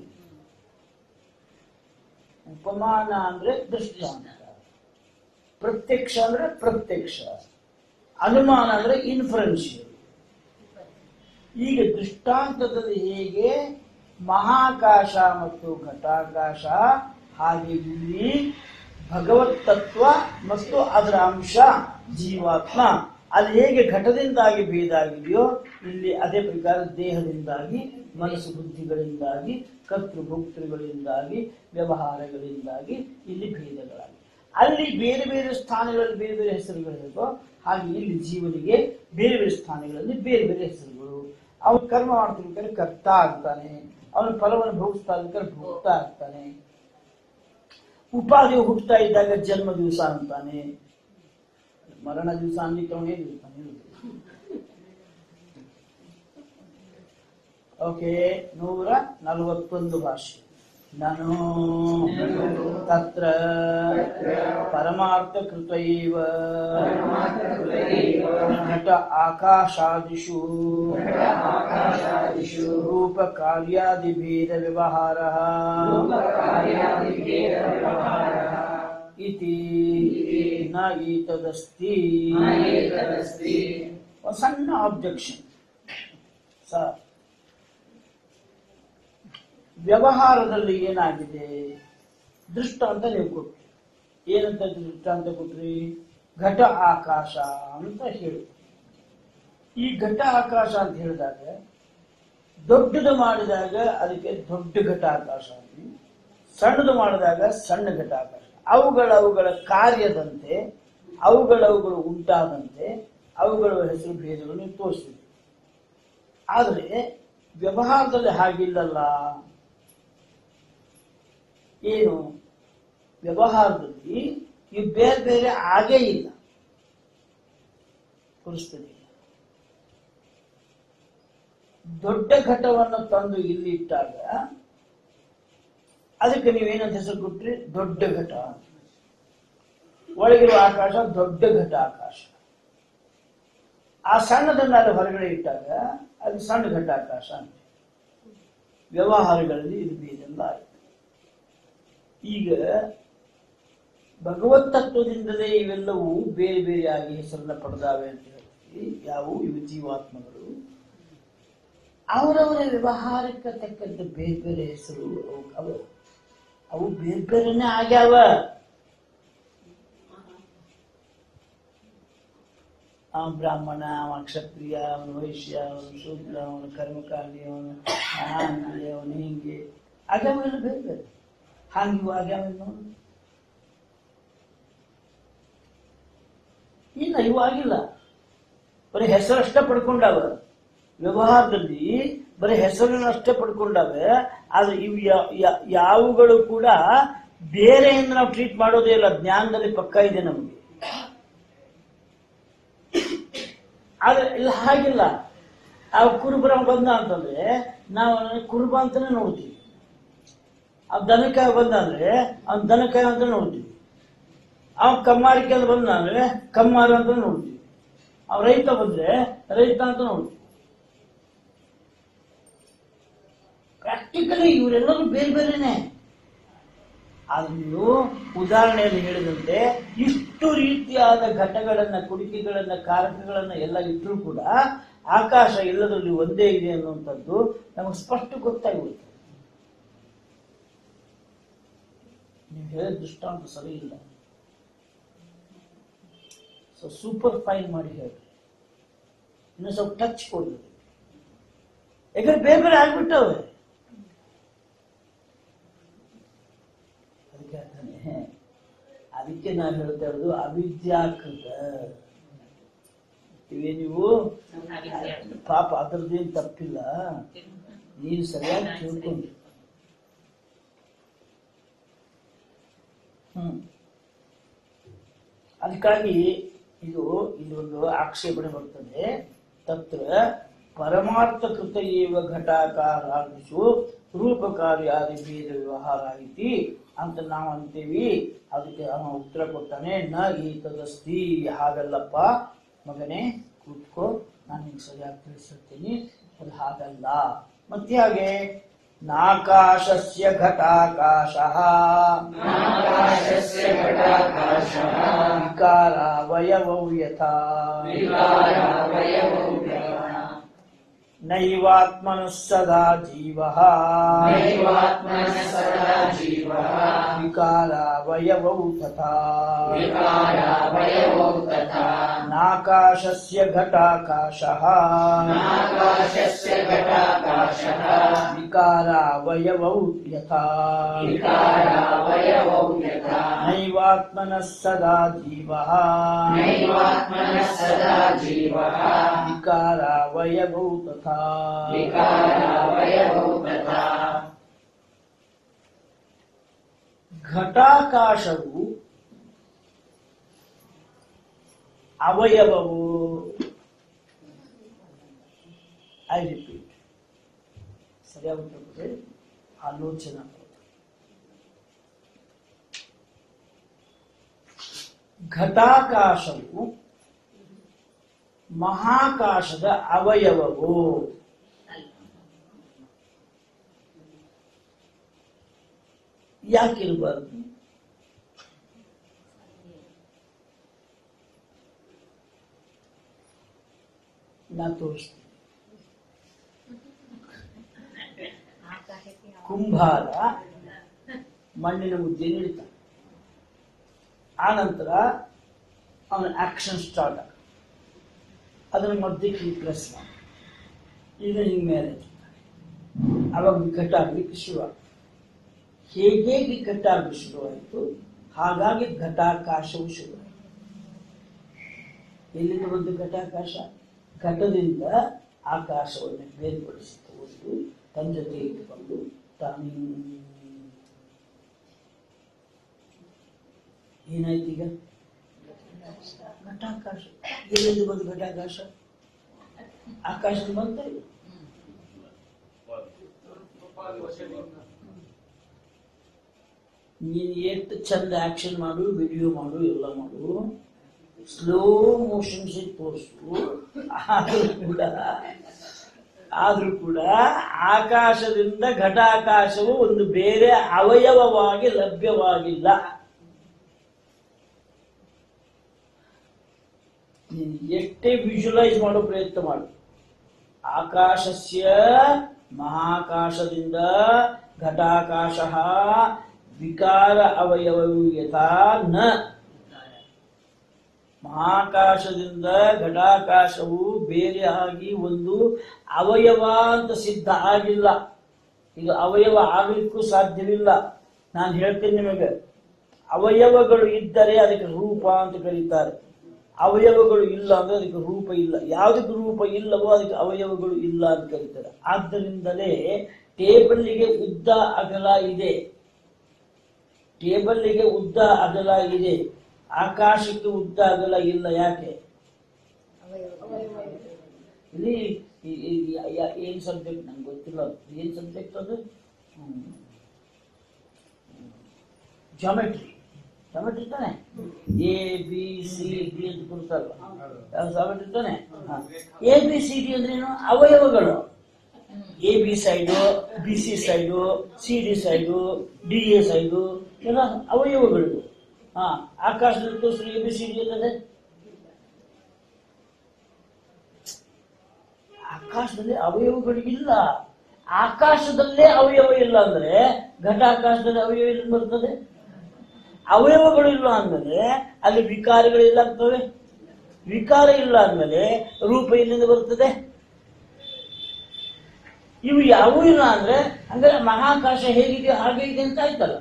ಉಪಮಾನ ಅಂದ್ರೆ ದೃಷ್ಟಾಂತ ಪ್ರತ್ಯಕ್ಷ ಅಂದ್ರೆ ಪ್ರತ್ಯಕ್ಷ ಅನುಮಾನ ಅಂದ್ರೆ ಇನ್ಫರೆನ್ಷಿಯಲ್ ಈಗ ದೃಷ್ಟಾಂತದಲ್ಲಿ ಹೇಗೆ ಮಹಾಕಾಶ ಮತ್ತು ಘಟಾಕಾಶ ಹಾಗೆ ಇಲ್ಲಿ ಭಗವತ್ ತತ್ವ ಮತ್ತು ಅದರ ಅಂಶ ಜೀವಾತ್ಮ ಅದು ಹೇಗೆ ಘಟದಿಂದಾಗಿ ಭೇದ ಆಗಿದೆಯೋ ಇಲ್ಲಿ ಅದೇ ಪ್ರಕಾರ ದೇಹದಿಂದಾಗಿ ಮನಸ್ಸು ಬುದ್ಧಿಗಳಿಂದಾಗಿ ಕರ್ತೃ ಭೋಕ್ತೃಗಳಿಂದಾಗಿ ವ್ಯವಹಾರಗಳಿಂದಾಗಿ ಇಲ್ಲಿ ಭೇದಗಳಾಗಿ ಅಲ್ಲಿ ಬೇರೆ ಬೇರೆ ಸ್ಥಾನಗಳಲ್ಲಿ ಬೇರೆ ಬೇರೆ ಹೆಸರುಗಳಿರುತ್ತೋ ಹಾಗೆ ಇಲ್ಲಿ ಜೀವನಿಗೆ ಬೇರೆ ಬೇರೆ ಸ್ಥಾನಗಳಲ್ಲಿ ಬೇರೆ ಬೇರೆ ಹೆಸರುಗಳು ಅವನು ಕರ್ಮ ಮಾಡ್ತಿರ್ಬೇಕಾದ್ರೆ ಕರ್ತ ಆಗ್ತಾನೆ ಅವನ ಫಲವನ್ನು ಭೋಗಿಸ್ತಾ ಇರ್ಬೇಕಾದ್ರೆ ಭೋಗ್ತಾ ಆಗ್ತಾನೆ ಉಪಾಧಿ ಹುಟ್ಟುತ್ತಾ ಇದ್ದಾಗ ಜನ್ಮ ದಿವಸ ಅಂತಾನೆ ಮರಣ ದಿವಸ ಅನ್ಲಿಕ್ಕೆ ಅವನೇ ಇರ್ತಾನೆ ಓಕೆ ನೂರ ನಲವತ್ತೊಂದು ಭಾಷೆ ನಾನು ತತ್ರ ಪರಮಾರ್ಥ ಕೃತೈವ ಘಟ ಆಕಾಶಾದಿಷು ರೂಪ ಕಾರ್ಯಾದಿಭೇದ ವ್ಯವಹಾರ ಇತಿ ನ ಈತದಸ್ತಿ ಒಂದು ಸಣ್ಣ ಆಬ್ಜೆಕ್ಷನ್ ಸರ್ ವ್ಯವಹಾರದಲ್ಲಿ ಏನಾಗಿದೆ ದೃಷ್ಟಾಂತ ನೀವು ಕೊಟ್ರಿ ಏನಂತ ದೃಷ್ಟಾಂತ ಕೊಟ್ರಿ ಘಟ ಆಕಾಶ ಅಂತ ಹೇಳಿ ಈ ಘಟ ಆಕಾಶ ಅಂತ ಹೇಳಿದಾಗ ದೊಡ್ಡದು ಮಾಡಿದಾಗ ಅದಕ್ಕೆ ದೊಡ್ಡ ಘಟ ಆಕಾಶ ಅಂತ ಸಣ್ಣದು ಮಾಡಿದಾಗ ಸಣ್ಣ ಘಟ ಆಕಾಶ ಅವುಗಳ ಅವುಗಳ ಕಾರ್ಯದಂತೆ ಅವುಗಳವುಗಳು ಉಂಟಾದಂತೆ ಅವುಗಳ ಹೆಸರು ಭೇದಗಳನ್ನು ತೋರಿಸಿದೆ ಆದರೆ ವ್ಯವಹಾರದಲ್ಲಿ ಹಾಗಿಲ್ಲಲ್ಲ ಏನು ವ್ಯವಹಾರದಲ್ಲಿ ಇವು ಬೇರೆ ಬೇರೆ ಆಗೇ ಇಲ್ಲ ಪರಿಸ್ಥಿತಿ ದೊಡ್ಡ ಘಟವನ್ನು ತಂದು ಇಲ್ಲಿ ಇಟ್ಟಾಗ ಅದಕ್ಕೆ ನೀವೇನಂತ ಹೆಸರು ಕೊಟ್ರಿ ದೊಡ್ಡ ಘಟ ಅಂತ. ಒಳಗಿರುವ ಆಕಾಶ ದೊಡ್ಡ ಘಟ ಆಕಾಶ ಆ ಸಣ್ಣದನ್ನ ಅಲ್ಲಿ ಹೊರಗಡೆ ಇಟ್ಟಾಗ ಅದು ಸಣ್ಣ ಘಟ ಆಕಾಶ ಅಂತ ವ್ಯವಹಾರಗಳಲ್ಲಿ ಇದು ಭೇದಲ್ಲ ಆಯ್ತು ಈಗ ಭಗವತ್ ತತ್ವದಿಂದಲೇ ಇವೆಲ್ಲವೂ ಬೇರೆ ಬೇರೆಯಾಗಿ ಹೆಸರನ್ನ ಪಡೆದಾವೆ ಅಂತ ಹೇಳ್ತೀವಿ ಯಾವುವು ಇವು ಜೀವಾತ್ಮಗಳು ಅವರವರ ವ್ಯವಹಾರಕ್ಕೆ ತಕ್ಕಂತೆ ಬೇರೆ ಬೇರೆ ಹೆಸರು ಅವು- ಅವು ಅವು ಬೇರೆ ಬೇರೆನೇ ಆಗ್ಯಾವ ಅವ ಬ್ರಾಹ್ಮಣ ಅವ ಕ್ಷತ್ರಿಯ ಅವನು ವೈಶ್ಯ ಅವನು ಶೂದ್ರ ಅವನು ಕರ್ಮಕಾಂಡಿ ಅವನು ಹಂಗೆ ಅವನು ಹಿಂಗೆ ಆಗ್ಯಾವೆಲ್ಲ ಬೇರೆ ಬೇರೆ ಹಂಗೆ ಇವು ಆಗ್ಯಾವ ನೋಡಿ ಇಲ್ಲ ಇವು ಆಗಿಲ್ಲ ಬರೀ ಹೆಸರಷ್ಟೇ ಪಡ್ಕೊಂಡಾವ ವ್ಯವಹಾರದಲ್ಲಿ ಬರೀ ಹೆಸರನ್ನಷ್ಟೇ ಪಡ್ಕೊಂಡಾವೆ ಆದ್ರೆ ಇವು ಯಾ- ಯಾ- ಯಾವುಗಳು ಕೂಡ ಬೇರೆಯಿಂದ ನಾವು ಟ್ರೀಟ್ ಮಾಡೋದೇ ಇಲ್ಲ ಜ್ಞಾನದಲ್ಲಿ ಪಕ್ಕ ಇದೆ ನಮಗೆ ಆದ್ರೆ ಇಲ್ಲ ಹಾಗಿಲ್ಲ ಆ ಕುರುಬರ ಬಂದ ಅಂತಂದ್ರೆ ನಾವು ಅವನನ್ನ ಕುರುಬ ಅಂತಾನೆ ನೋಡ್ತೀವಿ ಆ ದನಕಾಯ ಬಂದ ಅಂದ್ರೆ ಅವ್ನ ದನಕಾಯ ಅಂತ ನೋಡ್ತೀವಿ ಅವ್ ಕಮ್ಮಾರಿಕೆ ಅಂತ ಬಂದ ಅಂದ್ರೆ ಕಮ್ಮಾರ ಅಂತ ನೋಡ್ತೀವಿ ಅವ್ ರೈತ ಬಂದ್ರೆ ರೈತ ಅಂತ ನೋಡ್ತೀವಿ ಪ್ರಾಕ್ಟಿಕಲಿ ಇವರೆಲ್ಲರೂ ಬೇರೆ ಬೇರೆನೆ ಆದ್ರೆ ನೀವು ಉದಾಹರಣೆಯಲ್ಲಿ ಹೇಳಿದಂತೆ ಇಷ್ಟು ರೀತಿಯಾದ ಘಟಗಳನ್ನ ಕುಡಿಕೆಗಳನ್ನ ಕಾರಕಗಳನ್ನ ಎಲ್ಲ ಇಟ್ಟರೂ ಕೂಡ ಆಕಾಶ ಎಲ್ಲದರಲ್ಲಿ ಒಂದೇ ಇದೆ ಅನ್ನುವಂಥದ್ದು ನಮಗೆ ಸ್ಪಷ್ಟ ಗೊತ್ತಾಗ್ಬಿಡುತ್ತೆ ನೀವು ಹೇಳಿದ ದೃಷ್ಟಾಂತ ಸರಿ ಇಲ್ಲ ಸೊ ಸೂಪರ್ ಫೈನ್ ಮಾಡಿ ಹೇಳಿ ಇನ್ನು ಸ್ವಲ್ಪ ಟಚ್ ಕೊಡಿ ಯಾಕಂದ್ರೆ ಬೇರೆ ಬೇರೆ ಆಗ್ಬಿಟ್ಟವೆ ಅದಕ್ಕೆ ತಾನೇ ಅದಕ್ಕೆ ನಾನು ಹೇಳ್ತಾ ಇರೋದು ಅವಿದ್ಯಾಕೃತ ಇವೆ ನೀವು ಪಾಪ ಅದ್ರದ್ದೇನು ತಪ್ಪಿಲ್ಲ ನೀನು ಸರಿಯಾಗಿ ತಿಳ್ಕೊಂಡು ಹ್ಮ್ ಅದಕ್ಕಾಗಿ ಇದು ಇದೊಂದು ಆಕ್ಷೇಪಣೆ ಬರ್ತದೆ ತತ್ರ ಪರಮಾರ್ಥ ಕೃತ ಏವ ಘಟಾಕಾರಾದಿಷು ರೂಪಕಾರ್ಯಾದಿ ಭೇದ ವ್ಯವಹಾರ ಐತಿ ಅಂತ ನಾವು ಅಂತೀವಿ ಅದಕ್ಕೆ ಅವನು ಉತ್ತರ ಕೊಡ್ತಾನೆ ನ ಈತದಸ್ತಿ ಹಾಗಲ್ಲಪ್ಪ ಮಗನೇ ಕೂತ್ಕೋ ನಾನು ನಿಂಗೆ ಸರಿಯಾಗಿ ತಿಳಿಸುತ್ತೀನಿ ಅದು ಹಾಗಲ್ಲ ಮತ್ತೆ ಹಾಗೆ ನಾಕಾಶಸ್ಯ ಘಟಾಕಾಶ ಆಕಾಶಸ್ಯ ಘಟಾಕಾಶಃ ವಿಕಾರಾವಯವೌ ಯಥಾ ವಿಕಾರಾವಯವೌ ಯಥಾ ನೈವಾತ್ಮನಃ ಸದಾ ಜೀವಃ ನೈವಾತ್ಮನಃ ಸದಾ ಜೀವಃ ವಿಕಾರಾವಯವೌ ತಥಾ ವಿಕಾರಾವಯವೌ ತಥಾ ನಾಕಾಶಸ್ಯ ಘಟಾಕಾಶಃ ಆಕಾಶಸ್ಯ ಘಟಾಕಾಶಃ ವಿಕಾರಾವಯವೌ ಯಥಾ ವಿಕಾರಾವಯವೌ ಯಥಾ ನೈವಾತ್ಮನಃ ಸದಾ ಜೀವಃ ನೈವಾತ್ಮನಃ ಸದಾ ಜೀವಃ ವಿಕಾರಾವಯವೌ ತಥಾ ವಿಕಾರಾವಯವೌ ತಥಾ ಘಟಾಕಾಶವು ಅವಯವವು ಐ ರಿಪೀಟ್ ಸರಿಯಾಗಿ ಉತ್ತರ ಕೊಡಿ ಆಲೋಚನಾ ಪದ. ಘಟಾಕಾಶವು ಮಹಾಕಾಶದ ಅವಯವವು ಯಾಕಿರಬಾರ್ದು ನಾ ತೋರಿಸ್ತೀನಿ ಕುಂಭಾರ ಮಣ್ಣಿನ ಮುದ್ದೆ ನೀಡ್ತಾನೆ ಆ ನಂತರ ಅವನ ಆಕ್ಷನ್ ಸ್ಟಾರ್ಟ್ ಆಗ ಅದರ ಮಧ್ಯಕ್ಕೆ ಪ್ರೆಸ್ ಮಾಡಿ ಈಗ ಹಿಂಗೆ ಮೇಲೆ ಎತ್ತುತ್ತಾನೆ. ಅವಾಗ ವಿಕಟ ಆಗ್ಲಿಕ್ಕೆ ಶುರು ಹೇಗೆ ವಿಕಟ ಆಗಲಿಕ್ಕೆ ಶುರುವಾಯಿತು ಹಾಗಾಗಿ ಘಟಾಕಾಶವು ಶುರುವಾಯಿತು ಎಲ್ಲಿಂದ ಬಂದು ಘಟಾಕಾಶ ಘಟದಿಂದ ಆಕಾಶವನ್ನು ಬೇರ್ಪಡಿಸಿ ತಗೊಂಡು ತನ್ನ ಜೊತೆ ಇಟ್ಟುಕೊಂಡು ತಾನು ಏನಾಯ್ತು ಈಗ ಘಟಾಕಾಶ ಎಲ್ಲಿಂದ ಬಂದು ಘಟಾಕಾಶ ಆಕಾಶದ ಬಂತ ಉಪಾಧಿ ವಶದಿಂದ ನೀನು ಎಷ್ಟು ಚಂದ ಆಕ್ಷನ್ ಮಾಡು ವಿಡಿಯೋ ಮಾಡು ಎಲ್ಲ ಮಾಡು ಸ್ಲೋ ಮೋಷನ್ಸ್ ತೋರಿಸು ಆದ್ರೂ ಕೂಡ ಆದ್ರೂ ಕೂಡ ಆಕಾಶದಿಂದ ಘಟಾಕಾಶವು ಒಂದು ಬೇರೆ ಅವಯವವಾಗಿ ಲಭ್ಯವಾಗಿಲ್ಲ ನೀನು ಎಷ್ಟೇ ವಿಜುವಲೈಸ್ ಮಾಡೋ ಪ್ರಯತ್ನ ಮಾಡು ಆಕಾಶಸ್ಯ ಮಹಾಕಾಶದಿಂದ ಘಟಾಕಾಶ ವಿಕಾರ ಅವಯವವು ಯಥಾ ನ ಮಹಾಕಾಶದಿಂದ ಘಟಾಕಾಶವು ಬೇರೆ ಆಗಿ ಒಂದು ಅವಯವ ಅಂತ ಸಿದ್ಧ ಆಗಿಲ್ಲ ಈಗ ಅವಯವ ಆಗಲಿಕ್ಕೂ ಸಾಧ್ಯವಿಲ್ಲ ನಾನು ಹೇಳ್ತೀನಿ ನಿಮಗೆ ಅವಯವಗಳು ಇದ್ದರೆ ಅದಕ್ಕೆ ರೂಪ ಅಂತ ಕರೀತಾರೆ ಅವಯವಗಳು ಇಲ್ಲ ಅಂದ್ರೆ ಅದಕ್ಕೆ ರೂಪ ಇಲ್ಲ ಯಾವುದಕ್ಕೆ ರೂಪ ಇಲ್ಲವೋ ಅದಕ್ಕೆ ಅವಯವಗಳು ಇಲ್ಲ ಅಂತ ಕರೀತಾರೆ ಆದ್ದರಿಂದಲೇ ಟೇಬಲ್ಗೆ ಉದ್ದ ಅಗಲ ಇದೆ ಟೇಬಲ್ಗೆ ಉದ್ದ ಅಗಲ ಇದೆ ಆಕಾಶಕ್ಕೆ ಉದ್ದ ಅಗಲ ಇಲ್ಲ ಯಾಕೆ ಇಲ್ಲಿ ಈ- ಈ- ಈ- ಯಾ- ಏನ್ ಸಬ್ಜೆಕ್ಟ್ ನಂಗೆ ಗೊತ್ತಿಲ್ಲ ಅದು. ಏನ್ ಸಬ್ಜೆಕ್ಟ್ ಅದು ಜಾಮೆಟ್ರಿ ಜಾಮೆಟ್ರಿ ತಾನೆ ಎ ಬಿ ಸಿ ಡಿ ಅಂತ ಕೊಡ್ತಾರಲ್ಲ ಯಾವ ಜಾಮೆಟ್ರಿ ತಾನೆ ಎ ಬಿ ಸಿ ಡಿ ಅಂದ್ರೇನು ಅವಯವಗಳು A B side B C side C D side D A side ಎಲ್ಲ ಅವಯವಗಳು ಹಾ ಆಕಾಶದಲ್ಲಿ ತೋರಿಸ್ರಿ ಎ ಬಿ ಸಿ ಡಿ ಅನ್ನದೆ ಆಕಾಶದಲ್ಲಿ ಅವಯವಗಳು ಇಲ್ಲ ಆಕಾಶದಲ್ಲೇ ಅವಯವ ಇಲ್ಲ ಅಂದ್ರೆ ಘಟಾಕಾಶದಲ್ಲಿ ಅವಯವ ಎಲ್ಲಿ ಬರ್ತದೆ ಅವಯವಗಳು ಇಲ್ಲ ಅಂದ್ಮೇಲೆ ಅಲ್ಲಿ ವಿಕಾರಗಳು ಇಲ್ಲ ಆಗ್ತವೆ ವಿಕಾರ ಇಲ್ಲ ಅಂದ್ಮೇಲೆ ರೂಪ ಎಲ್ಲಿಂದ ಬರ್ತದೆ ಇವು ಯಾವೂ ಇಲ್ಲ ಅಂದ್ರೆ ಅಂದ್ರೆ ಮಹಾಕಾಶ ಹೇಗಿದೆ ಹಾಗೆ ಇದೆ ಅಂತ ಆಯ್ತಲ್ಲ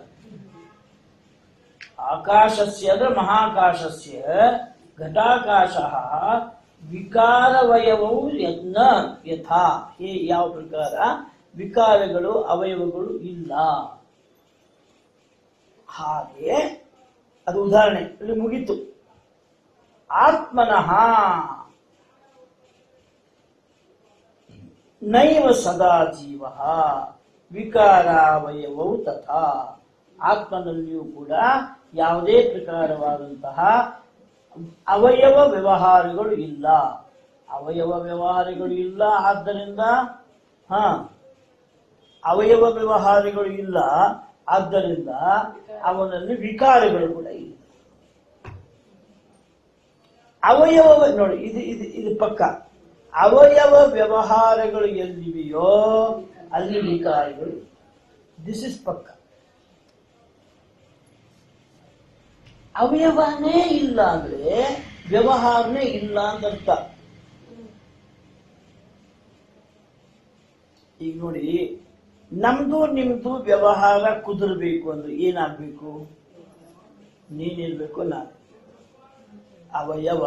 ಆಕಾಶಸ್ಯ ಅಂದ್ರೆ ಮಹಾಕಾಶಸ್ಯ ಘಟಾಕಾಶ ವಿಕಾರವಯವವು ಯಜ್ಞ ಯಥಾ ಹೇ ಯಾವ ಪ್ರಕಾರ ವಿಕಾರಗಳು ಅವಯವಗಳು ಇಲ್ಲ ಹಾಗೆ ಅದು ಉದಾಹರಣೆ ಇಲ್ಲಿ ಮುಗೀತು ಆತ್ಮನಃ ನೈವ ಸದಾ ಜೀವ ವಿಕಾರಾವಯವವು ತಥಾ ಆತ್ಮನಲ್ಲಿಯೂ ಕೂಡ ಯಾವುದೇ ಪ್ರಕಾರವಾದಂತಹ ಅವಯವ ವ್ಯವಹಾರಗಳು ಇಲ್ಲ ಅವಯವ ವ್ಯವಹಾರಗಳು ಇಲ್ಲ ಆದ್ದರಿಂದ ಹಾ ಅವಯವ ವ್ಯವಹಾರಗಳು ಇಲ್ಲ ಆದ್ದರಿಂದ ಅವನಲ್ಲಿ ವಿಕಾರಗಳು ಕೂಡ ಇಲ್ಲ ಅವಯವ ನೋಡಿ ಇದು ಇದು ಇದು ಪಕ್ಕ ಅವಯವ ವ್ಯವಹಾರಗಳು ಎಲ್ಲಿವೆಯೋ ಅಲ್ಲಿ ವಿಕಾರಗಳು ದಿಸ್ ಇಸ್ ಪಕ್ಕ ಅವಯವನೇ ಇಲ್ಲ ಅಂದ್ರೆ ವ್ಯವಹಾರನೇ ಇಲ್ಲ ಅಂತ ಅರ್ಥ ಈಗ ನೋಡಿ ನಮ್ದು ನಿಮ್ದು ವ್ಯವಹಾರ ಕುದುರ್ಬೇಕು ಅಂದ್ರೆ ಏನಾಗ್ಬೇಕು ನೀನಿರ್ಬೇಕು ನಾನು ಅವಯವ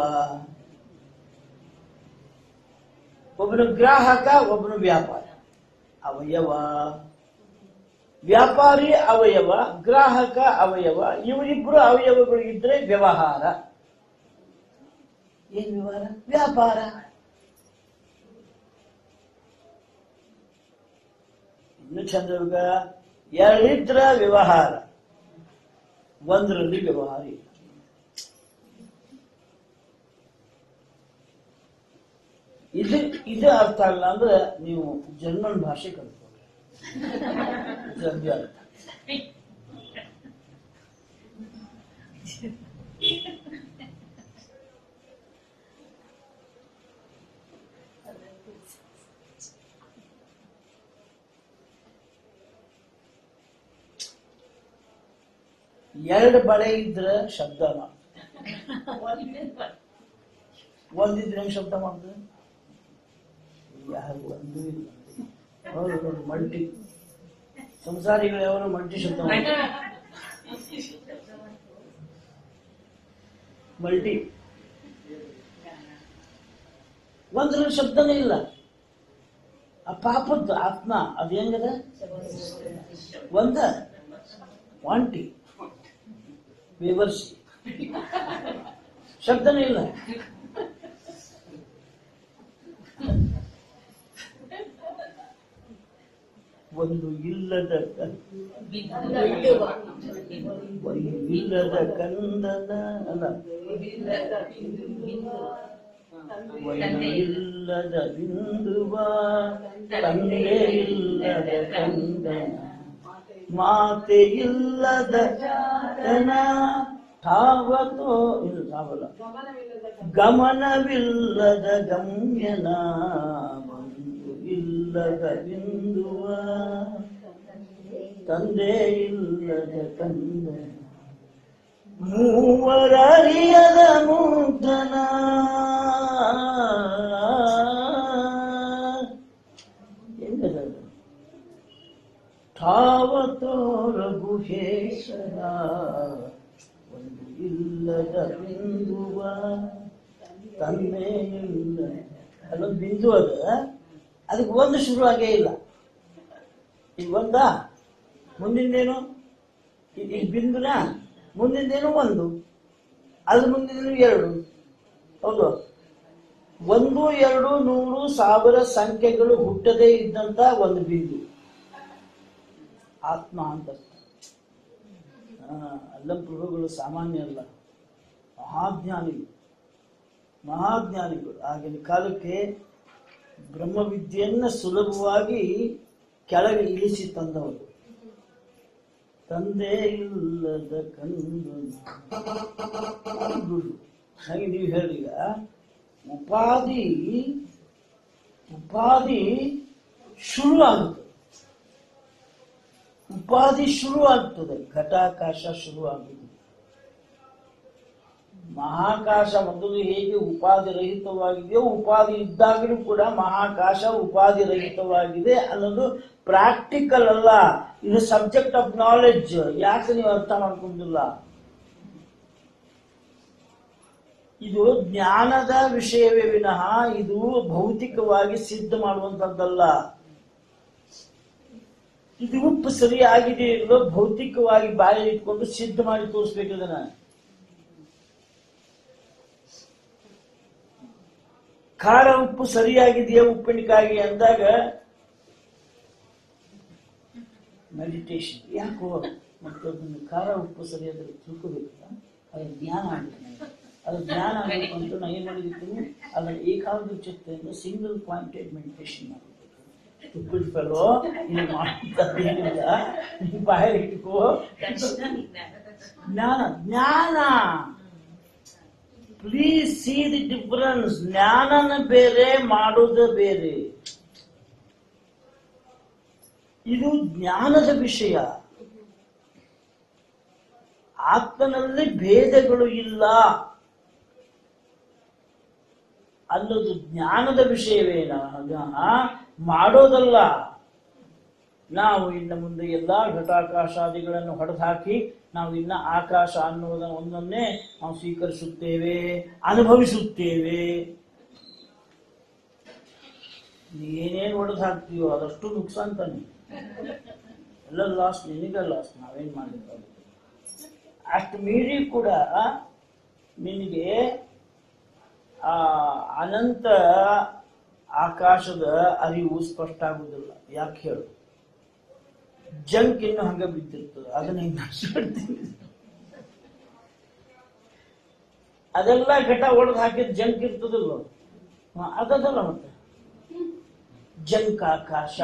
ಒಬ್ಬನು ಗ್ರಾಹಕ ಒಬ್ಬನು ವ್ಯಾಪಾರ ಅವಯವ ವ್ಯಾಪಾರಿ ಅವಯವ ಗ್ರಾಹಕ ಅವಯವ ಇವರಿಬ್ರು ಅವಯವಗಳು ಇದ್ರೆ ವ್ಯವಹಾರ ಏನ್ ವ್ಯವಹಾರ ವ್ಯಾಪಾರ ಇನ್ನು ಚಂದ್ರಗ ಎರಡಿದ್ರ ವ್ಯವಹಾರ ಒಂದರಲ್ಲಿ ವ್ಯವಹಾರ ಇಲ್ಲ ಇದು ಇದು ಅರ್ಥ ಆಗಲ್ಲ ಅಂದ್ರೆ ನೀವು ಜರ್ಮನ್ ಭಾಷೆ ಕಲ್ತ್ಕೊಳ್ಳಿ ಜಲ್ದಿ ಅರ್ಥ ಎರಡು ಬಳೆ ಇದ್ರೆ ಶಬ್ದ ಮಾಡ್ತದೆ ಒಂದಿದ್ರೆ ಹೆಂಗ್ ಶಬ್ದ ಮಾಡ್ತದೆ ಯಾರು ಒಂದು ಇಲ್ಲ ಹೌದು ನೋಡಿ ಮಲ್ಟಿ ಸಂಸಾರಿಗಳು ಯಾರು ಮಲ್ಟಿ ಶಬ್ದ ಮಾಡ್ತಾರೆ ಮಲ್ಟಿ ಒಂದ್ರಲ್ಲಿ ಶಬ್ದನೇ ಇಲ್ಲ ಆ ಪಾಪದ್ದು ಆತ್ಮ ಅದು ಹೆಂಗದ ಒಂದ ವಾಂಟಿ ವಿವರಿಸಿ ಶಬ್ದನೇ ಇಲ್ಲ ಒಂದು ಇಲ್ಲದ ಕ- ಒಂದು ಇಲ್ಲದ ಕಂದನ ಅಲ್ಲ ಒಂದು ಇಲ್ಲದ ಬಿಂದುವ ತಂದೆ ಇಲ್ಲದ ಕಂದನ ಮಾತೆ ಇಲ್ಲದ ಜಾತನ ತಾವತೋ ಇದು ತಾವಲ್ಲ ಗಮನವಿಲ್ಲದ ಗಮ್ಯನ ಒಂದು ಇಲ್ಲದ ಬಿಂದುವ ತಂದೆ ಇಲ್ಲದ ಕಂದ ಮೂವರರಿಯದ ಮುಗ್ಧನ ಹೆಂಗದ ತಾವತೋರ ಗುಹೇಶ್ವರ ಒಂದು ಇಲ್ಲದ ಬಿಂದುವ ತಂದೆ ಇಲ್ಲ ಅಲ್ಲೊಂದು ಬಿಂದು ಅದ ಅದಕ್ಕೆ ಒಂದು ಶುರು ಆಗೇ ಇಲ್ಲ ಈಗ ಒಂದ ಮುಂದಿಂದೇನು ಈಗ ಈಗ ಬಿಂದುನ ಮುಂದಿಂದೇನು ಒಂದು ಅದ್ರ ಮುಂದಿನ ಎರಡು ಹೌದು ಒಂದು ಎರಡು ನೂರು ಸಾವಿರ ಸಂಖ್ಯೆಗಳು ಹುಟ್ಟದೇ ಇದ್ದಂತ ಒಂದು ಬಿಂದು ಆತ್ಮ ಅಂತ ಅರ್ಥ. ಆ, ಅಲ್ಲಂ ಪ್ರಭುಗಳು ಸಾಮಾನ್ಯ ಅಲ್ಲ ಮಹಾಜ್ಞಾನಿಗಳು ಮಹಾಜ್ಞಾನಿಗಳು ಆಗಿನ ಕಾಲಕ್ಕೆ ಬ್ರಹ್ಮವಿದ್ಯೆಯನ್ನ ಸುಲಭವಾಗಿ ಕೆಳಗೆ ಇಳಿಸಿ ತಂದವರು ತಂದೆ ಇಲ್ಲದ ಕಂದು ಗುರು ಹಾಗೆ ನೀವು ಹೇಳಿಗ ಉಪಾಧಿ ಉಪಾಧಿ ಶುರು ಆಗುತ್ತೆ ಉಪಾಧಿ ಶುರು ಆಗ್ತದೆ ಘಟಾಕಾಶ ಶುರು ಆಗುವುದು ಮಹಾಕಾಶ ಮೊದಲು ಹೇಗೆ ಉಪಾಧಿ ರಹಿತವಾಗಿದೆಯೋ ಉಪಾಧಿ ಇದ್ದಾಗಲೂ ಕೂಡ ಮಹಾಕಾಶ ಉಪಾಧಿ ರಹಿತವಾಗಿದೆ ಅನ್ನೋದು ಪ್ರಾಕ್ಟಿಕಲ್ ಅಲ್ಲ ಇದು ಸಬ್ಜೆಕ್ಟ್ ಆಫ್ ನಾಲೆಡ್ಜ್ ಯಾಕೆ ನೀವು ಅರ್ಥ ಮಾಡ್ಕೊಂಡಿಲ್ಲ ಇದು ಜ್ಞಾನದ ವಿಷಯವೇ ವಿನಃ ಇದು ಭೌತಿಕವಾಗಿ ಸಿದ್ಧ ಮಾಡುವಂತದ್ದಲ್ಲ ಇದು ಉಪ್ಪು ಸರಿಯಾಗಿದೆ ಇಲ್ಲೋ ಭೌತಿಕವಾಗಿ ಬಾಯಿ ಇಟ್ಕೊಂಡು ಸಿದ್ಧ ಮಾಡಿ ತೋರಿಸ್ಬೇಕು ಇದನ್ನ ಖಾರ ಉಪ್ಪು ಸರಿಯಾಗಿದೆಯಾ ಉಪ್ಪಿನಕಾಯಿ ಅಂದಾಗ ಮೆಡಿಟೇಷನ್ ಯಾಕೋ ಮತ್ತೆ ಅದನ್ನು ಖಾರ ಉಪ್ಪು ಸರಿಯಾದ್ರೆ ತಿಳ್ಕೋಬೇಕಲ್ಲ ಅದು ಜ್ಞಾನ ಆಗುತ್ತೆ ನನಗೆ. ಅದು ಜ್ಞಾನ ಆಗಬೇಕು ಅಂತ ನಾನು ಏನು ಮಾಡಿದ್ದೀನಿ ಅದನ್ನ ಏಕಾಗ್ರ ಚಿತ್ತೆಯಿಂದ ಸಿಂಗಲ್ ಪಾಯಿಂಟೆಡ್ ಮೆಡಿಟೇಷನ್ ಮಾಡಬೇಕು ತುಪ್ಪದ ಫೆಲೋ ನೀನು ಮಾಡುತ್ತೇನಿಲ್ಲ ನೀನು ಬಾಯಲ್ಲಿ ಇಟ್ಕೋ ಜ್ಞಾನ ಜ್ಞಾನ ಪ್ಲೀಸ್ ಸಿ ದಿ ಡಿಫರೆನ್ಸ್ ಜ್ಞಾನನ ಬೇರೆ ಮಾಡೋದು ಬೇರೆ ಇದು ಜ್ಞಾನದ ವಿಷಯ ಆತ್ಮನಲ್ಲಿ ಭೇದಗಳು ಇಲ್ಲ ಅನ್ನೋದು ಜ್ಞಾನದ ವಿಷಯವೇನ ಮಾಡೋದಲ್ಲ ನಾವು ಇನ್ನು ಮುಂದೆ ಎಲ್ಲ ಘಟಾಕಾಶಾದಿಗಳನ್ನು ಹೊಡೆದು ಹಾಕಿ ನಾವು ಇನ್ನ ಆಕಾಶ ಅನ್ನುವುದನ್ನು ಒಂದನ್ನೇ ನಾವು ಸ್ವೀಕರಿಸುತ್ತೇವೆ ಅನುಭವಿಸುತ್ತೇವೆ ಏನೇನು ಹೊಡೆದು ಹಾಕ್ತೀವೋ ಅದಷ್ಟು ನುಕ್ಸಾನ್ ತಾನೆ ಎಲ್ಲ ಲಾಸ್ ನಿನಗೆ ಲಾಸ್ ನಾವೇನ್ ಮಾಡಿದ್ವಿ ಅಷ್ಟು ಮೀರಿ ಕೂಡ ನಿನಗೆ ಆ ಅನಂತ ಆಕಾಶದ ಅರಿವು ಸ್ಪಷ್ಟ ಆಗುದಿಲ್ಲ ಯಾಕೆ ಹೇಳು ಜಂಕ್ ಇನ್ನು ಹಂಗ ಬಿದ್ದಿರ್ತದೆ ಅದನ್ನ ಹಿಂಗ್ ನಡ್ಸ್ಬಿಡ್ತೀನಿ ಅದೆಲ್ಲ ಘಟ ಹೊಡೆದು ಹಾಕಿದ ಜಂಕ್ ಇರ್ತದಲ್ಲ ಹ, ಅದದಲ್ಲ ಮತ್ತೆ ಜಂಕ್ ಆಕಾಶ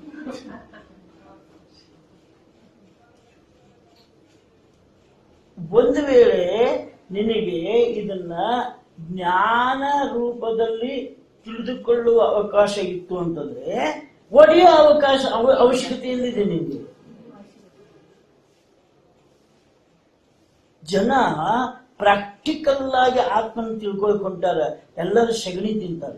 ಒಂದು ವೇಳೆ ನಿನಗೆ ಇದನ್ನ ಜ್ಞಾನ ರೂಪದಲ್ಲಿ ತಿಳಿದುಕೊಳ್ಳುವ ಅವಕಾಶ ಇತ್ತು ಅಂತಂದ್ರೆ ಒಡೆಯೋ ಅವಕಾಶ ಅವ- ಅವಶ್ಯಕತೆ ಎಲ್ಲಿದೆ ನಿನಗೆ ಜನ ಪ್ರಾಕ್ಟಿಕಲ್ ಆಗಿ ಆತ್ಮನ ತಿಳ್ಕೊಳಕ್ ಹೊಂಟಾರ ಎಲ್ಲರೂ ಸಗಣಿ ತಿಂತಾರೆ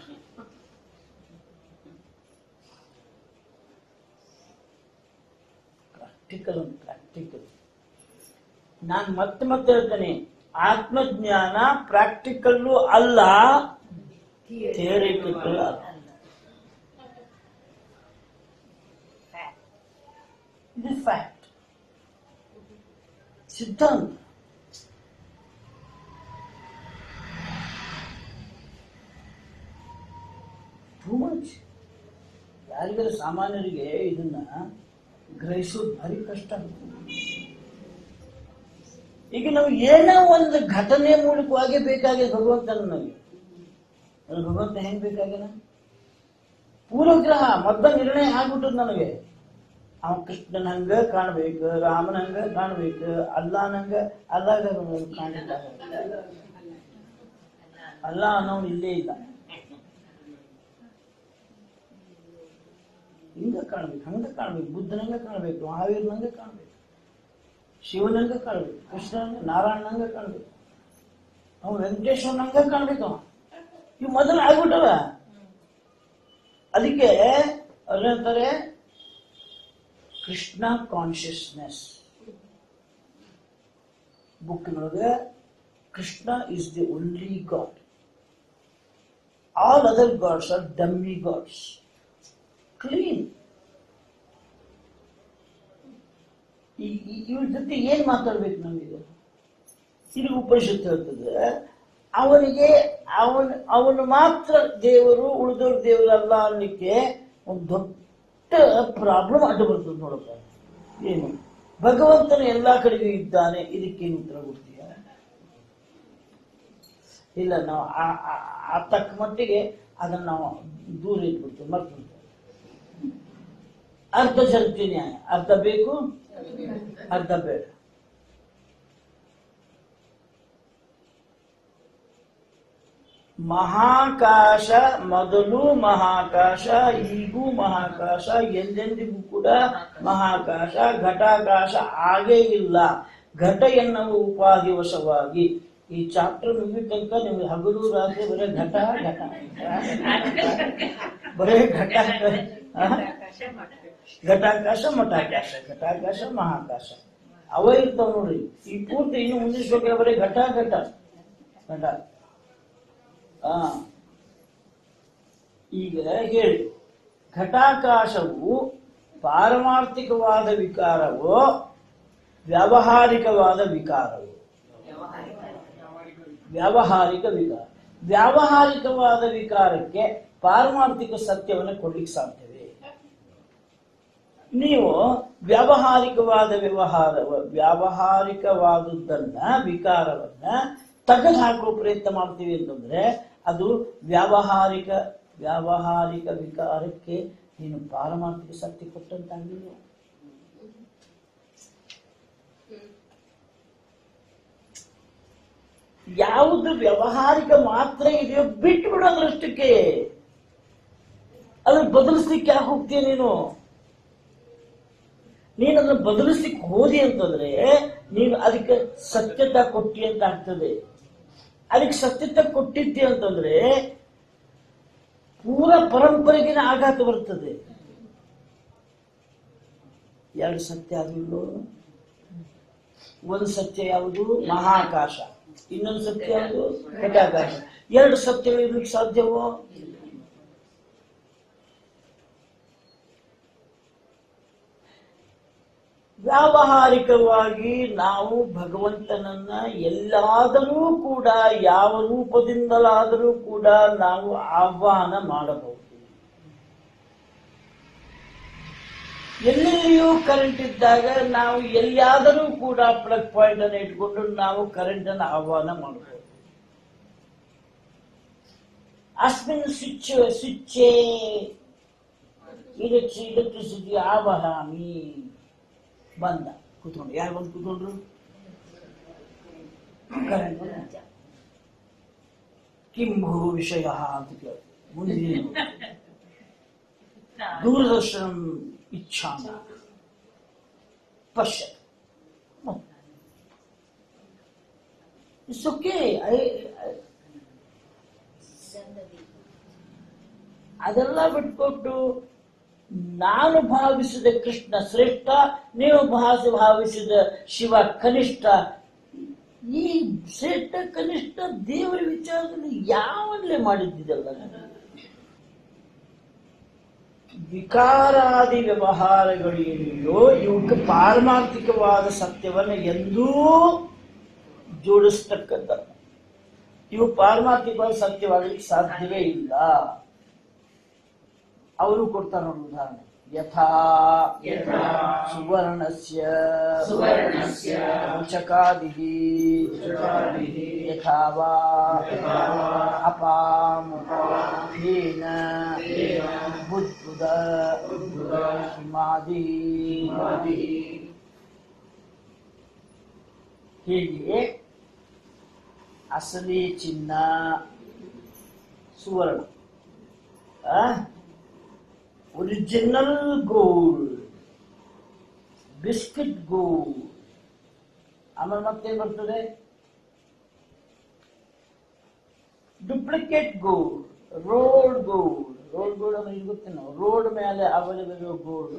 ಪ್ರಾಕ್ಟಿಕಲ್ ಪ್ರಾಕ್ಟಿಕಲ್ ನಾನು ಮತ್ತೆ ಮತ್ತೆ ಹೇಳ್ತೇನೆ ಆತ್ಮಜ್ಞಾನ ಪ್ರಾಕ್ಟಿಕಲ್ಲು ಅಲ್ಲ ಥಿಯರಿಟಿಕಲ್ ಅಲ್ಲ ಇದು ಫ್ಯಾಕ್ಟ್ ಸಿದ್ಧಾಂತ ಟೂ ಮಚ್ ಯಾರಿಗಾರ ಸಾಮಾನ್ಯರಿಗೆ ಇದನ್ನ ಗ್ರಹಿಸೋದು ಭಾರಿ ಕಷ್ಟ ಆಗುತ್ತೆ ಈಗ ನಾವು ಏನೋ ಒಂದು ಘಟನೆ ಮೂಲಕವಾಗಿ ಬೇಕಾಗಿದೆ ಭಗವಂತ ನಮಗೆ ಅದು ಭಗವಂತ ಹೆಂಗ್ ಬೇಕಾಗ್ಯಾನ ಪೂರ್ವಗ್ರಹ ಮೊದ್ಲ ನಿರ್ಣಯ ಆಗ್ಬಿಟ್ಟದ್ ನನಗೆ ಅವ ಕೃಷ್ಣನ ಹಂಗ ಕಾಣ್ಬೇಕು ರಾಮನ ಹಂಗ ಕಾಣ್ಬೇಕು ಅಲ್ಲಾನಂಗ ಅಲ್ಲಾಗ ಕಾಣಿಲ್ಲ ಅಲ್ಲ ಅನ್ನೋನು ಇಲ್ಲೇ ಇಲ್ಲ ಹಿಂಗ ಕಾಣ್ಬೇಕು ಹಂಗ ಕಾಣ್ಬೇಕು ಬುದ್ಧನಂಗ ಕಾಣ್ಬೇಕು ಮಹಾವೀರನಂಗ ಕಾಣ್ಬೇಕು ಶಿವನಂಗ ಕಾಣ್ಬೇಕು ಕೃಷ್ಣನಂಗ ನಾರಾಯಣನಂಗ ಕಾಣ್ಬೇಕು ಅವ ವೆಂಕಟೇಶ್ವರನಂಗ ಕಾಣ್ಬೇಕು ಅವ ಇವು ಮೊದಲು ಆಗ್ಬಿಟ್ಟವ ಅದಕ್ಕೆ ಅವ್ರು ಹೇಳ್ತಾರೆ ಕೃಷ್ಣ ಕಾನ್ಶಿಯಸ್ನೆಸ್ ಬುಕ್ನೊಳಗೆ Krishna is the only god all other gods are dummy gods clean ಇವ್ರ ಜೊತೆ ಏನ್ ಮಾತಾಡ್ಬೇಕು ನಮಗೆ ಇದು ಉಪನಿಷತ್ತು ಹೇಳ್ತದೆ ಅವನಿಗೆ ಅವನ್ ಅವನು ಮಾತ್ರ ದೇವರು ಉಳಿದವ್ರ ದೇವರಲ್ಲ ಅನ್ನಲಿಕ್ಕೆ ಒಂದು ದೊಡ್ಡ ಪ್ರಾಬ್ಲಮ್ ಅಡ್ಡ ಬರ್ತದೆ ನೋಡಪ್ಪ ಏನು ಭಗವಂತನು ಎಲ್ಲಾ ಕಡೆಗೂ ಇದ್ದಾನೆ ಇದಕ್ಕೇನು ಉತ್ತರ ಕೊಡ್ತೀಯ ಇಲ್ಲ ನಾವು ಆ- ಆ- ಆ ತಕ್ಕ ಮಟ್ಟಿಗೆ ಅದನ್ನ ನಾವು ದೂರ ಇಟ್ಬಿಡ್ತೀವಿ ಮರ್ತು ಬಿಡ್ತೇವೆ ಅರ್ಧ ಶಕ್ತಿ ನ್ಯಾಯ ಅರ್ಧ ಬೇಕು ಅರ್ಧ ಬೇಡ ಮಹಾಕಾಶ ಮೊದಲು ಮಹಾಕಾಶ ಈಗೂ ಮಹಾಕಾಶ ಎಂದೆಂದಿಗೂ ಕೂಡ ಮಹಾಕಾಶ ಘಟಾಕಾಶ ಆಗೇ ಇಲ್ಲ ಘಟ ಎನ್ನುವ ಉಪಾಧಿವಶವಾಗಿ ಈ ಚಾಪ್ಟರ್ ಮುಗಿದ ತನಕ ನಿಮ್ಗೆ ಹಗಲು ರಾತ್ರಿ ಬರೀ ಘಟ ಘಟ ಬರೇ ಘಟ ಆ? ಘಟಾಕಾಶ ಮಠಾಕಾಶ ಘಟಾಕಾಶ ಮಹಾಕಾಶ ಅವ ಇರ್ತಾವ ನೋಡ್ರಿ ಈ ಪೂರ್ತಿ ಇನ್ನು ಮುಂದಿನ ಶ್ಲೋಕ ಬರೀ ಘಟ ಘಟ ಘಟ ಆ ಈಗ ಹೇಳಿ ಘಟಾಕಾಶವು ಪಾರಮಾರ್ಥಿಕವಾದ ವಿಕಾರವೋ ವ್ಯಾವಹಾರಿಕವಾದ ವಿಕಾರವೋ ವ್ಯಾವಹಾರಿಕ ವಿಕಾರ ವ್ಯಾವಹಾರಿಕವಾದ ವಿಕಾರಕ್ಕೆ ಪಾರಮಾರ್ಥಿಕ ಸತ್ಯವನ್ನು ಕೊಡ್ಲಿಕ್ಕೆ ಸಾಧ್ಯವೇ ನೀವು ವ್ಯಾವಹಾರಿಕವಾದ ವ್ಯವಹಾರ ವ್ಯಾವಹಾರಿಕವಾದದ್ದನ್ನ ವಿಕಾರವನ್ನ ತೆಗೆದು ಹಾಕುವ ಪ್ರಯತ್ನ ಮಾಡ್ತೀವಿ ಅಂತಂದ್ರೆ ಅದು ವ್ಯಾವಹಾರಿಕ ವ್ಯಾವಹಾರಿಕ ವಿಕಾರಕ್ಕೆ ನೀನು ಪಾರಮಾರ್ಥಿಕ ಸತ್ಯ ಕೊಟ್ಟಂತಾಗಿಲ್ಲ ಯಾವುದು ವ್ಯಾವಹಾರಿಕ ಮಾತ್ರ ಇದೆಯೋ ಬಿಟ್ಟು ಬಿಡೋದ್ರಷ್ಟಕ್ಕೆ ಅದನ್ನ ಬದಲಿಸ್ಲಿಕ್ಕೆ ಯಾಕೆ ಹೋಗ್ತೀಯ ನೀನು ನೀನು ಅದನ್ನ ಬದಲಿಸ್ಲಿಕ್ಕೆ ಹೋದಿ ಅಂತಂದ್ರೆ ನೀನು ಅದಕ್ಕೆ ಸತ್ಯತ ಕೊಟ್ಟಿ ಅಂತ ಆಗ್ತದೆ ಅದಕ್ಕೆ ಸತ್ಯತ ಕೊಟ್ಟಿದ್ದಿ ಅಂತಂದ್ರೆ ಪೂರ ಪರಂಪರೆಗಿನ ಆಘಾತ ಬರ್ತದೆ ಎರಡು ಸತ್ಯ ಆಗಿಲ್ಲೋ ಒಂದು ಸತ್ಯ ಯಾವುದು ಮಹಾಕಾಶ ಇನ್ನೊಂದು ಸತ್ಯ ಯಾವುದು ಘಟಾಕಾಶ ಎರಡು ಸತ್ಯಗಳು ಇರ್ಲಿಕ್ಕೆ ಸಾಧ್ಯವೋ ವ್ಯಾವಹಾರಿಕವಾಗಿ ನಾವು ಭಗವಂತನನ್ನ ಎಲ್ಲಾದರೂ ಕೂಡ ಯಾವ ರೂಪದಿಂದಲಾದರೂ ಕೂಡ ನಾವು ಆಹ್ವಾನ ಮಾಡಬಹುದು ಎಲ್ಲೆಲ್ಲಿಯೂ ಕರೆಂಟ್ ಇದ್ದಾಗ ನಾವು ಎಲ್ಲಿಯಾದರೂ ಕೂಡ ಪ್ಲಗ್ ಪಾಯಿಂಟ್ ಅನ್ನು ಇಟ್ಕೊಂಡು ನಾವು ಕರೆಂಟ್ ಅನ್ನು ಆಹ್ವಾನ ಮಾಡಬಹುದು ಅಸ್ಮಿನ್ ಸ್ವಿಚ್ ಸ್ವಿಚ್ಚೇ ಇಲೆಕ್ಟ್ರಿ ಇಲೆಕ್ಟ್ರಿಸಿಟಿ ಆವಹಾಮಿ ಬಂದ ಕೂತ್ಕೊಂಡು ಯಾರು ಬಂದು ಕೂತ್ಕೊಂಡ್ರು ಕರೆಂಟ್ ಕಿಂಭೂ ವಿಷಯ ಅಂತ ಕೇಳ್ತಾರೆ ಮುಂದೆ ದೂರದರ್ಶನ ಇಚ್ಛಾಮ ಪಶ್ಯ ಇಟ್ಸ್ ಓಕೆ ಅದೆಲ್ಲ ಬಿಟ್ಕೊಟ್ಟು ನಾನು ಭಾವಿಸಿದ ಕೃಷ್ಣ ಶ್ರೇಷ್ಠ ನೀವು ಭಾಸ ಭಾವಿಸಿದ ಶಿವ ಕನಿಷ್ಠ ಈ ಶ್ರೇಷ್ಠ ಕನಿಷ್ಠ ದೇವರ ವಿಚಾರದಲ್ಲಿ ಯಾವಲ್ಲೇ ಮಾಡಿದ್ದಿದಲ್ಲ ನಾನು ವಿಕಾರಾದಿ ವ್ಯವಹಾರಗಳು ಏನಿವೆಯೋ ಇವಕ್ಕೆ ಪಾರಮಾರ್ಥಿಕವಾದ ಸತ್ಯವನ್ನು ಎಂದೂ ಜೋಡಿಸ್ತಕ್ಕಂಥ ಇವು ಪಾರಮಾರ್ಥಿಕವಾದ ಸತ್ಯವಾಗಲಿಕ್ಕೆ ಸಾಧ್ಯವೇ ಇಲ್ಲ ಅವರು ಕೊಡ್ತಾರೆ ನೋಡಿ ಉದಾಹರಣೆ ಯಥಾ ಯಥಾ ಸುವರ್ಣಸ್ಯ ಸುವರ್ಣಸ್ಯ ರುಚಕಾದಿಃ ರುಚಕಾದಿಃ ಯಥಾ ವಾ ಯಥಾ ವಾ ಅಪಾಂ ಫೇನ ಫೇನ ಬುದ್ಬುದ ಬುದ್ಬುದ ಹಿಮಾದಿ ಹಿಮಾದಿಃ ಹೀಗೆ ಅಸಲಿ ಚಿನ್ನ ಸುವರ್ಣ ಒರಿಜಿನಲ್ ಗೋಲ್ಡ್ ಬಿಸ್ಕಿಟ್ ಗೋಲ್ಡ್ ಆಮೇಲೆ ಮತ್ತೇನ್ ಬರ್ತದೆ duplicate gold rolled gold rolled gold ಅಂದ್ರೆ ಇದು ಗೊತ್ತೇನು ನಾವು ರೋಡ್ ಮೇಲೆ ಅವೈಲೇಬಲ್ ಗೋಲ್ಡ್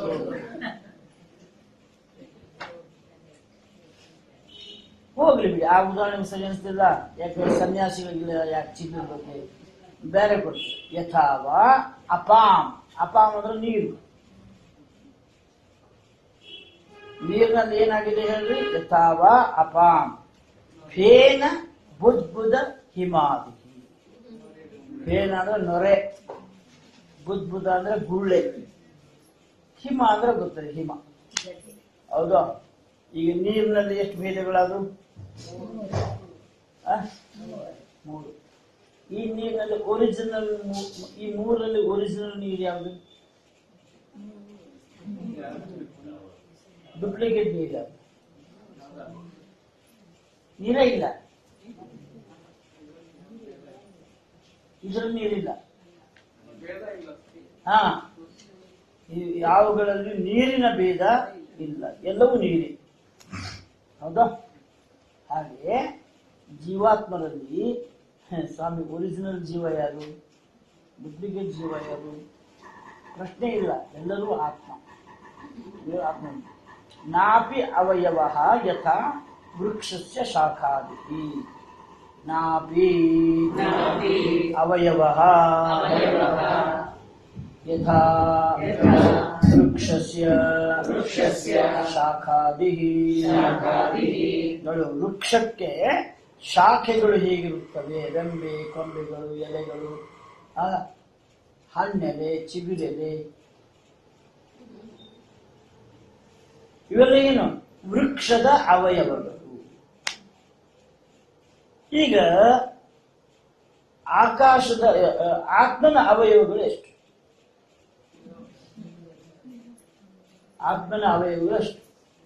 ಹೋಗ್ಲಿ ಬಿಡಿ ಆ ಉದಾಹರಣೆ ಸರಿ ಅನಿಸ್ತಿಲ್ಲ ಯಾಕೆ ಸನ್ಯಾಸಿಗಳಿಲ್ಲ ಯಾಕೆ ಚಿನ್ನದ ಬಗ್ಗೆ ಬೇರೆ ಕೊಡ್ತೀವಿ ಯಥಾವ ಅಪಾಮ್ ಅಪಾಮ್ ಅಂದ್ರೆ ನೀರು ನೀರಿನಲ್ಲಿ ಏನಾಗಿದೆ ಹೇಳ್ರಿ ಯಥಾವ ಅಪಾಮ್ ಫೇನ ಬುದ್ಬುದ ಹಿಮಾದಿ ಫೇನ ಅಂದ್ರೆ ನೊರೆ ಬುದ್ಬುದ ಅಂದ್ರೆ ಗುಳ್ಳೆ ಹಿಮ ಅಂದ್ರೆ ಗೊತ್ತದೆ ಹಿಮ ಹೌದಾ ಈಗ ನೀರಿನಲ್ಲಿ ಎಷ್ಟು ಭೇದಗಳಾದವು ಆ? ಮೂರು ಈ ನೀರಿನಲ್ಲಿ ಒರಿಜಿನಲ್ ಈ ಮೂರಲ್ಲಿ ಒರಿಜಿನಲ್ ನೀರು ಯಾವುದು ಡುಪ್ಲಿಕೇಟ್ ನೀರು ಯಾವುದು ನೀರೇ ಇಲ್ಲ ಇದ್ರಲ್ಲಿ ನೀರಿಲ್ಲ ಭೇದ ಇಲ್ಲ ಹಾ ಈ ಯಾವುಗಳಲ್ಲಿ ನೀರಿನ ಭೇದ ಇಲ್ಲ ಎಲ್ಲವೂ ನೀರೇ ಹೌದಾ ಹಾಗೆ ಜೀವಾತ್ಮರಲ್ಲಿ ಹ, ಸ್ವಾಮಿ ಒರಿಜಿನಲ್ ಜೀವ ಯಾರು ಡುಪ್ಲಿಕೇಟ್ ಜೀವ ಯಾರು ಪ್ರಶ್ನೆ ಇಲ್ಲ ಎಲ್ಲರೂ ಆತ್ಮ ಎಲ್ಲರೂ ಆತ್ಮ ನಾಪಿ ಅವಯವ ಯಥಾ ವೃಕ್ಷಸ್ಯ ಶಾಖಾದಿ ನಾಪಿ ನಾಪಿ ಅವಯವ ಅವಯವಃ ಯಥಾ ಯಥಾ ವೃಕ್ಷಸ್ಯ ವೃಕ್ಷಸ್ಯ ಶಾಖಾದಿಃ ಶಾಖಾದಿಃ ನೋಡು ವೃಕ್ಷಕ್ಕೆ ಶಾಖೆಗಳು ಹೇಗಿರುತ್ತವೆ ರೆಂಬೆ ಕೊಂಬೆಗಳು ಎಲೆಗಳು ಆ, ಹಣ್ಣೆಲೆ ಚಿಗುರೆಲೆ ಇವೆಲ್ಲ ಏನು ವೃಕ್ಷದ ಅವಯವಗಳು ಈಗ ಆಕಾಶದ ಅ, ಅ, ಆತ್ಮನ ಅವಯವಗಳು ಎಷ್ಟು ಆತ್ಮನ ಅವಯವಗಳು ಎಷ್ಟು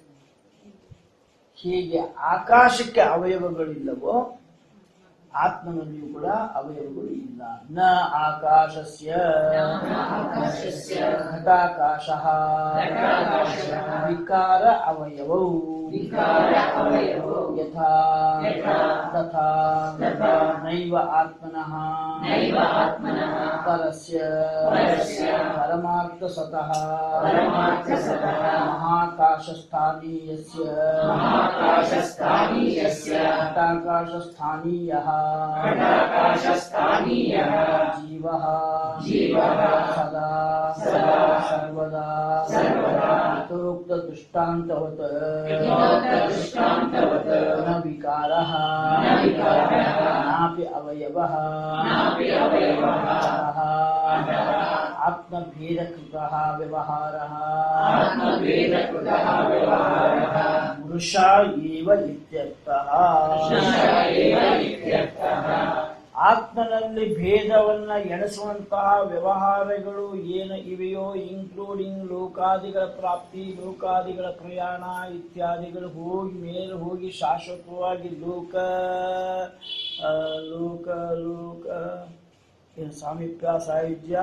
ಹೇಗೆ ಆಕಾಶಕ್ಕೆ ಅವಯವಗಳಿಲ್ಲವೋ ಆತ್ಮನಲ್ಲಿಯೂ ಕೂಡ ಅವಯವಗಳು ಇಲ್ಲ ನ ಆಕಾಶಸ್ಯ ಆಕಾಶಸ್ಯ ಘಟಾಕಾಶಃ ಘಟಾಕಾಶಃ ವಿಕಾರ ಅವಯವೌ ವಿಕಾರ ಅವಯವೌ ಯಥಾ ಯಥಾ ತಥಾ ತಥಾ ನೈವ ಆತ್ಮನಃ ನೈವ ಆತ್ಮನಃ ಪರಸ್ಯ ಪರಸ್ಯ ಪರಮಾರ್ಥಸತಃ ಪರಮಾರ್ಥಸತಃ ಮಹಾಕಾಶಸ್ಥಾನೀಯಸ್ಯ ಮಹಾಕಾಶಸ್ಥಾನೀಯಸ್ಯ ಘಟಾಕಾಶಸ್ಥಾನೀಯಃ ಘಟಾಕಾಶಸ್ಥಾನೀಯಃ जीवः जीवः सदा सदा सर्वदा सर्वदा यथोक्तदृष्टान्तवत् यथोक्तदृष्टान्तवत् न विकारः न विकारः नापि अवयवः नापि अवयवः अतः अतः आत्मभेदकृतः व्यवहारः आत्मभेदकृतः व्यवहारः मृषा एव इत्यर्थः कृष्ण एव इत्यर्थः ಆತ್ಮನಲ್ಲಿ ಭೇದವನ್ನ ಎಣಿಸುವಂತಹ ವ್ಯವಹಾರಗಳು ಏನು ಇವೆಯೋ ಇನ್ಕ್ಲೂಡಿಂಗ್ ಲೋಕಾದಿಗಳ ಪ್ರಾಪ್ತಿ ಲೋಕಾದಿಗಳ ಪ್ರಯಾಣ ಇತ್ಯಾದಿಗಳು ಹೋಗಿ ಮೇಲೆ ಹೋಗಿ ಶಾಶ್ವತವಾಗಿ ಲೋಕ ಆ, ಲೋಕ ಲೋಕ ಏನು ಸಾಮೀಪ್ಯ ಸಾಯುಜ್ಯ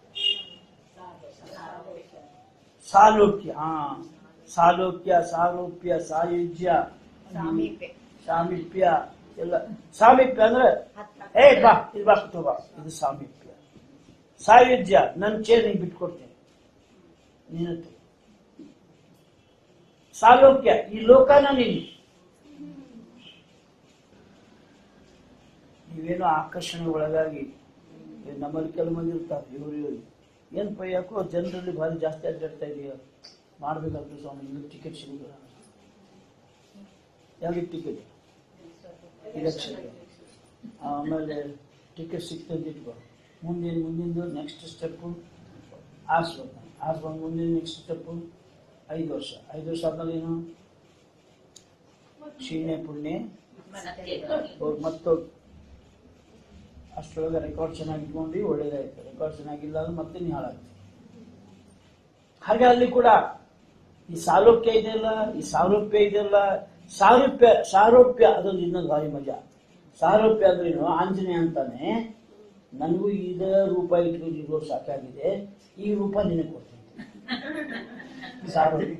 ಸಾಲೋಕ್ಯ ಹಾ ಸಾಲೋಕ್ಯ ಸಾರೂಪ್ಯ ಸಾಯುಜ್ಯ ಸಾಮೀಪ್ಯ. ಸಾಮೀಪ್ಯ ಎಲ್ಲ ಸಾಮೀಪ್ಯ ಅಂದ್ರೆ ಏ ಬಾ ಇದು ಬಾ ಕೂತ್ಕೋ ಬಾ ಇದು ಸಾಮೀಪ್ಯ ಸಾಯುಜ್ಯ ನನ್ನ ಚೇರ್ ನಿಂಗೆ ಬಿಟ್ಕೊಡ್ತೇನೆ ನೀನು ತಗೋ. ಸಾಲೋಕ್ಯ ಈ ಲೋಕನ ನೀನು ನೀವೇನೋ ಆಕರ್ಷಣೆ ಒಳಗಾಗಿ ಈಗ ನಮ್ಮಲ್ಲಿ ಕೆಲವು ಮಂದಿ ಇರ್ತಾರೆ ಇವರು ಇವರು ಏನಪ್ಪ ಯಾಕೋ ಜನರಲ್ಲಿ ಭಾರಿ ಜಾಸ್ತಿ ಅಡ್ಡಾಡ್ತಾ ಇದೆಯಾ ಮಾಡ್ಬೇಕಾಗ್ತದೆ ಸ್ವಾಮಿ ನಿಮಗೆ ಟಿಕೆಟ್ ಸಿಗುದಿಲ್ಲ ಯಾವ್ದು ಟಿಕೆಟ್ ಇಲೆಕ್ಷನ್ ಆಮೇಲೆ ಟಿಕೆಟ್ ಸಿಗ್ತದೆ ಇಟ್ಕೋ ಮುಂದಿನ ಮುಂದಿಂದು ನೆಕ್ಸ್ಟ್ ಸ್ಟೆಪ್ಪು ಆರಿಸ್ಬೇಕು ಆರಿಸ್ಕೊಂಡು ಮುಂದಿನ ನೆಕ್ಸ್ಟ್ ಸ್ಟೆಪ್ಪು ಐದು ವರ್ಷ ಐದು ವರ್ಷ ಆದ್ಮೇಲೆ ಏನು ಕ್ಷೀಣೆ ಪುಣ್ಯ ಅವ್ರು ಮತ್ತೋಗಿ ಅಷ್ಟರೊಳಗೆ ರೆಕಾರ್ಡ್ ಚೆನ್ನಾಗಿ ಇಟ್ಕೊಂಡು ಒಳ್ಳೇದಾಯ್ತು ರೆಕಾರ್ಡ್ ಚೆನ್ನಾಗಿಲ್ಲ ಅಂದ್ರೆ ಮತ್ತೆ ನೀವು ಹಾಳಾಗ್ತದೆ ಹಾಗೆ ಅಲ್ಲಿ ಕೂಡ ಈ ಸಾಲೋಪ್ಯ ಇದೆಯಲ್ಲ ಈ ಸಾರೂಪ್ಯ ಇದೆಯಲ್ಲ ಸಾರೂಪ್ಯ ಸಾರೂಪ್ಯ ಅದೊಂದು ಇನ್ನೊಂದು ಭಾರಿ ಮಜಾ ಸಾರೂಪ್ಯ ಅಂದ್ರೇನು ಆಂಜನೇಯ ಅಂತಾನೆ ನನಗೂ ಇದ ರೂಪ ಇಟ್ಕೊಂಡಿರೋ ಸಾಕಾಗಿದೆ ಈ ರೂಪ ನಿನಗೆ ಕೊಡ್ತೀನಿ ಸಾರೂಪ್ಯ